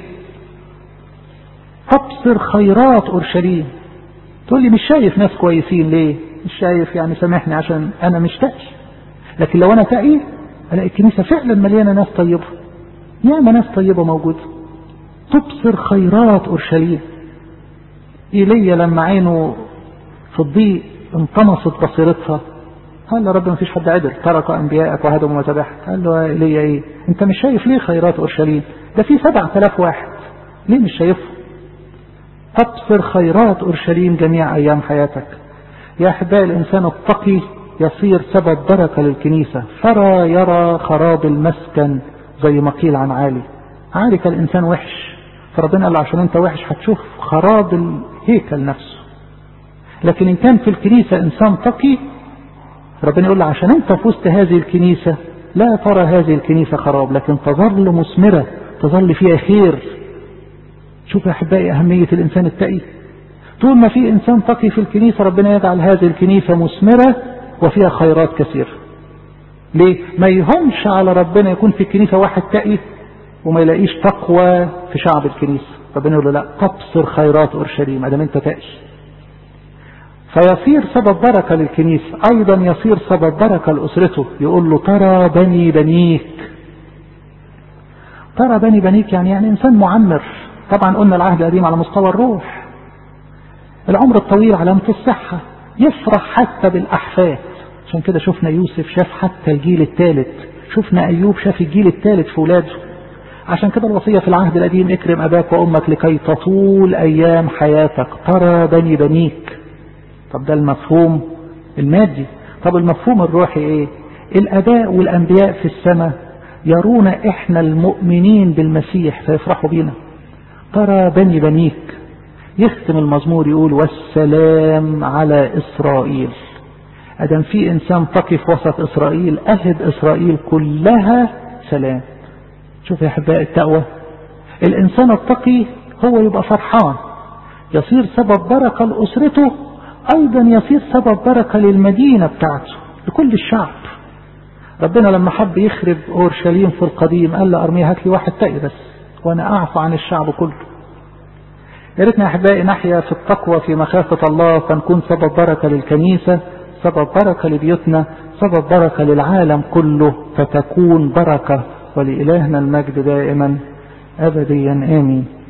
تبصر خيرات اورشليم تقول لي مش شايف ناس كويسين ليه مش شايف يعني سامحني عشان انا مش تقي لكن لو انا تقي الاقي الكنيسه فعلا مليانه ناس طيبه ياما ناس طيبه موجوده تبصر خيرات اورشليم ايليا لما عينه في الضيق انطمست بصيرتها قال له رب ما فيش حد عدل ترك انبيائك وهدموا مذابحك قال له ايليا ايه انت مش شايف ليه خيرات اورشليم ده في سبع تلاف واحد ليه مش شايفه تبصر خيرات اورشليم جميع ايام حياتك يا احبائي الانسان التقي يصير سبب بركه للكنيسه فرى يرى خراب المسكن زي ما قيل عن عالي عالي كان الانسان وحش فربنا قال عشان انت وحش هتشوف خراب الهيكل نفسه لكن ان كان في الكنيسة انسان تقي ربنا يقول له عشان انت في وسط هذه الكنيسة لا ترى هذه الكنيسة خراب لكن تظل مثمرة تظل فيها خير شوف يا احبائي اهمية الانسان التقي طول ما في انسان تقي في الكنيسة ربنا يجعل هذه الكنيسة مثمرة وفيها خيرات كثيرة ليه ما يهمش على ربنا يكون في الكنيسة واحد تقي وما يلاقيش تقوى في شعب الكنيسة ربنا يقول له لا تبصر خيرات اورشليم ادام انت تقي فيصير سبب بركة للكنيسة أيضا يصير سبب بركة لأسرته يقول له ترى بني بنيك ترى بني بنيك يعني يعني إنسان معمر طبعا قلنا العهد القديم على مستوى الروح العمر الطويل علامة الصحة يفرح حتى بالأحفاد عشان كده شفنا يوسف شاف حتى الجيل الثالث شفنا أيوب شاف الجيل الثالث في ولاده عشان كده الوصية في العهد القديم اكرم أباك وأمك لكي تطول أيام حياتك ترى بني بنيك طب ده المفهوم المادي طب المفهوم الروحي ايه الأباء والأنبياء في السماء يرون احنا المؤمنين بالمسيح فيفرحوا بينا ترى بني بنيك يختم المزمور يقول والسلام على إسرائيل أدم في إنسان تقف وسط إسرائيل أهد إسرائيل كلها سلام شوف يا أحباء التقوى الإنسان التقي هو يبقى فرحان يصير سبب بركة لأسرته أيضا يصير سبب بركة للمدينة بتاعته لكل الشعب ربنا لما حب يخرب أورشليم في القديم قال له أرميه هات لي واحد تقي بس وأنا أعفو عن الشعب كله يا ريتنا يا أحبائي نحيا في التقوى في مخافة الله فنكون سبب بركة للكنيسة سبب بركة لبيوتنا سبب بركة للعالم كله فتكون بركة ولإلهنا المجد دائما أبديا آمين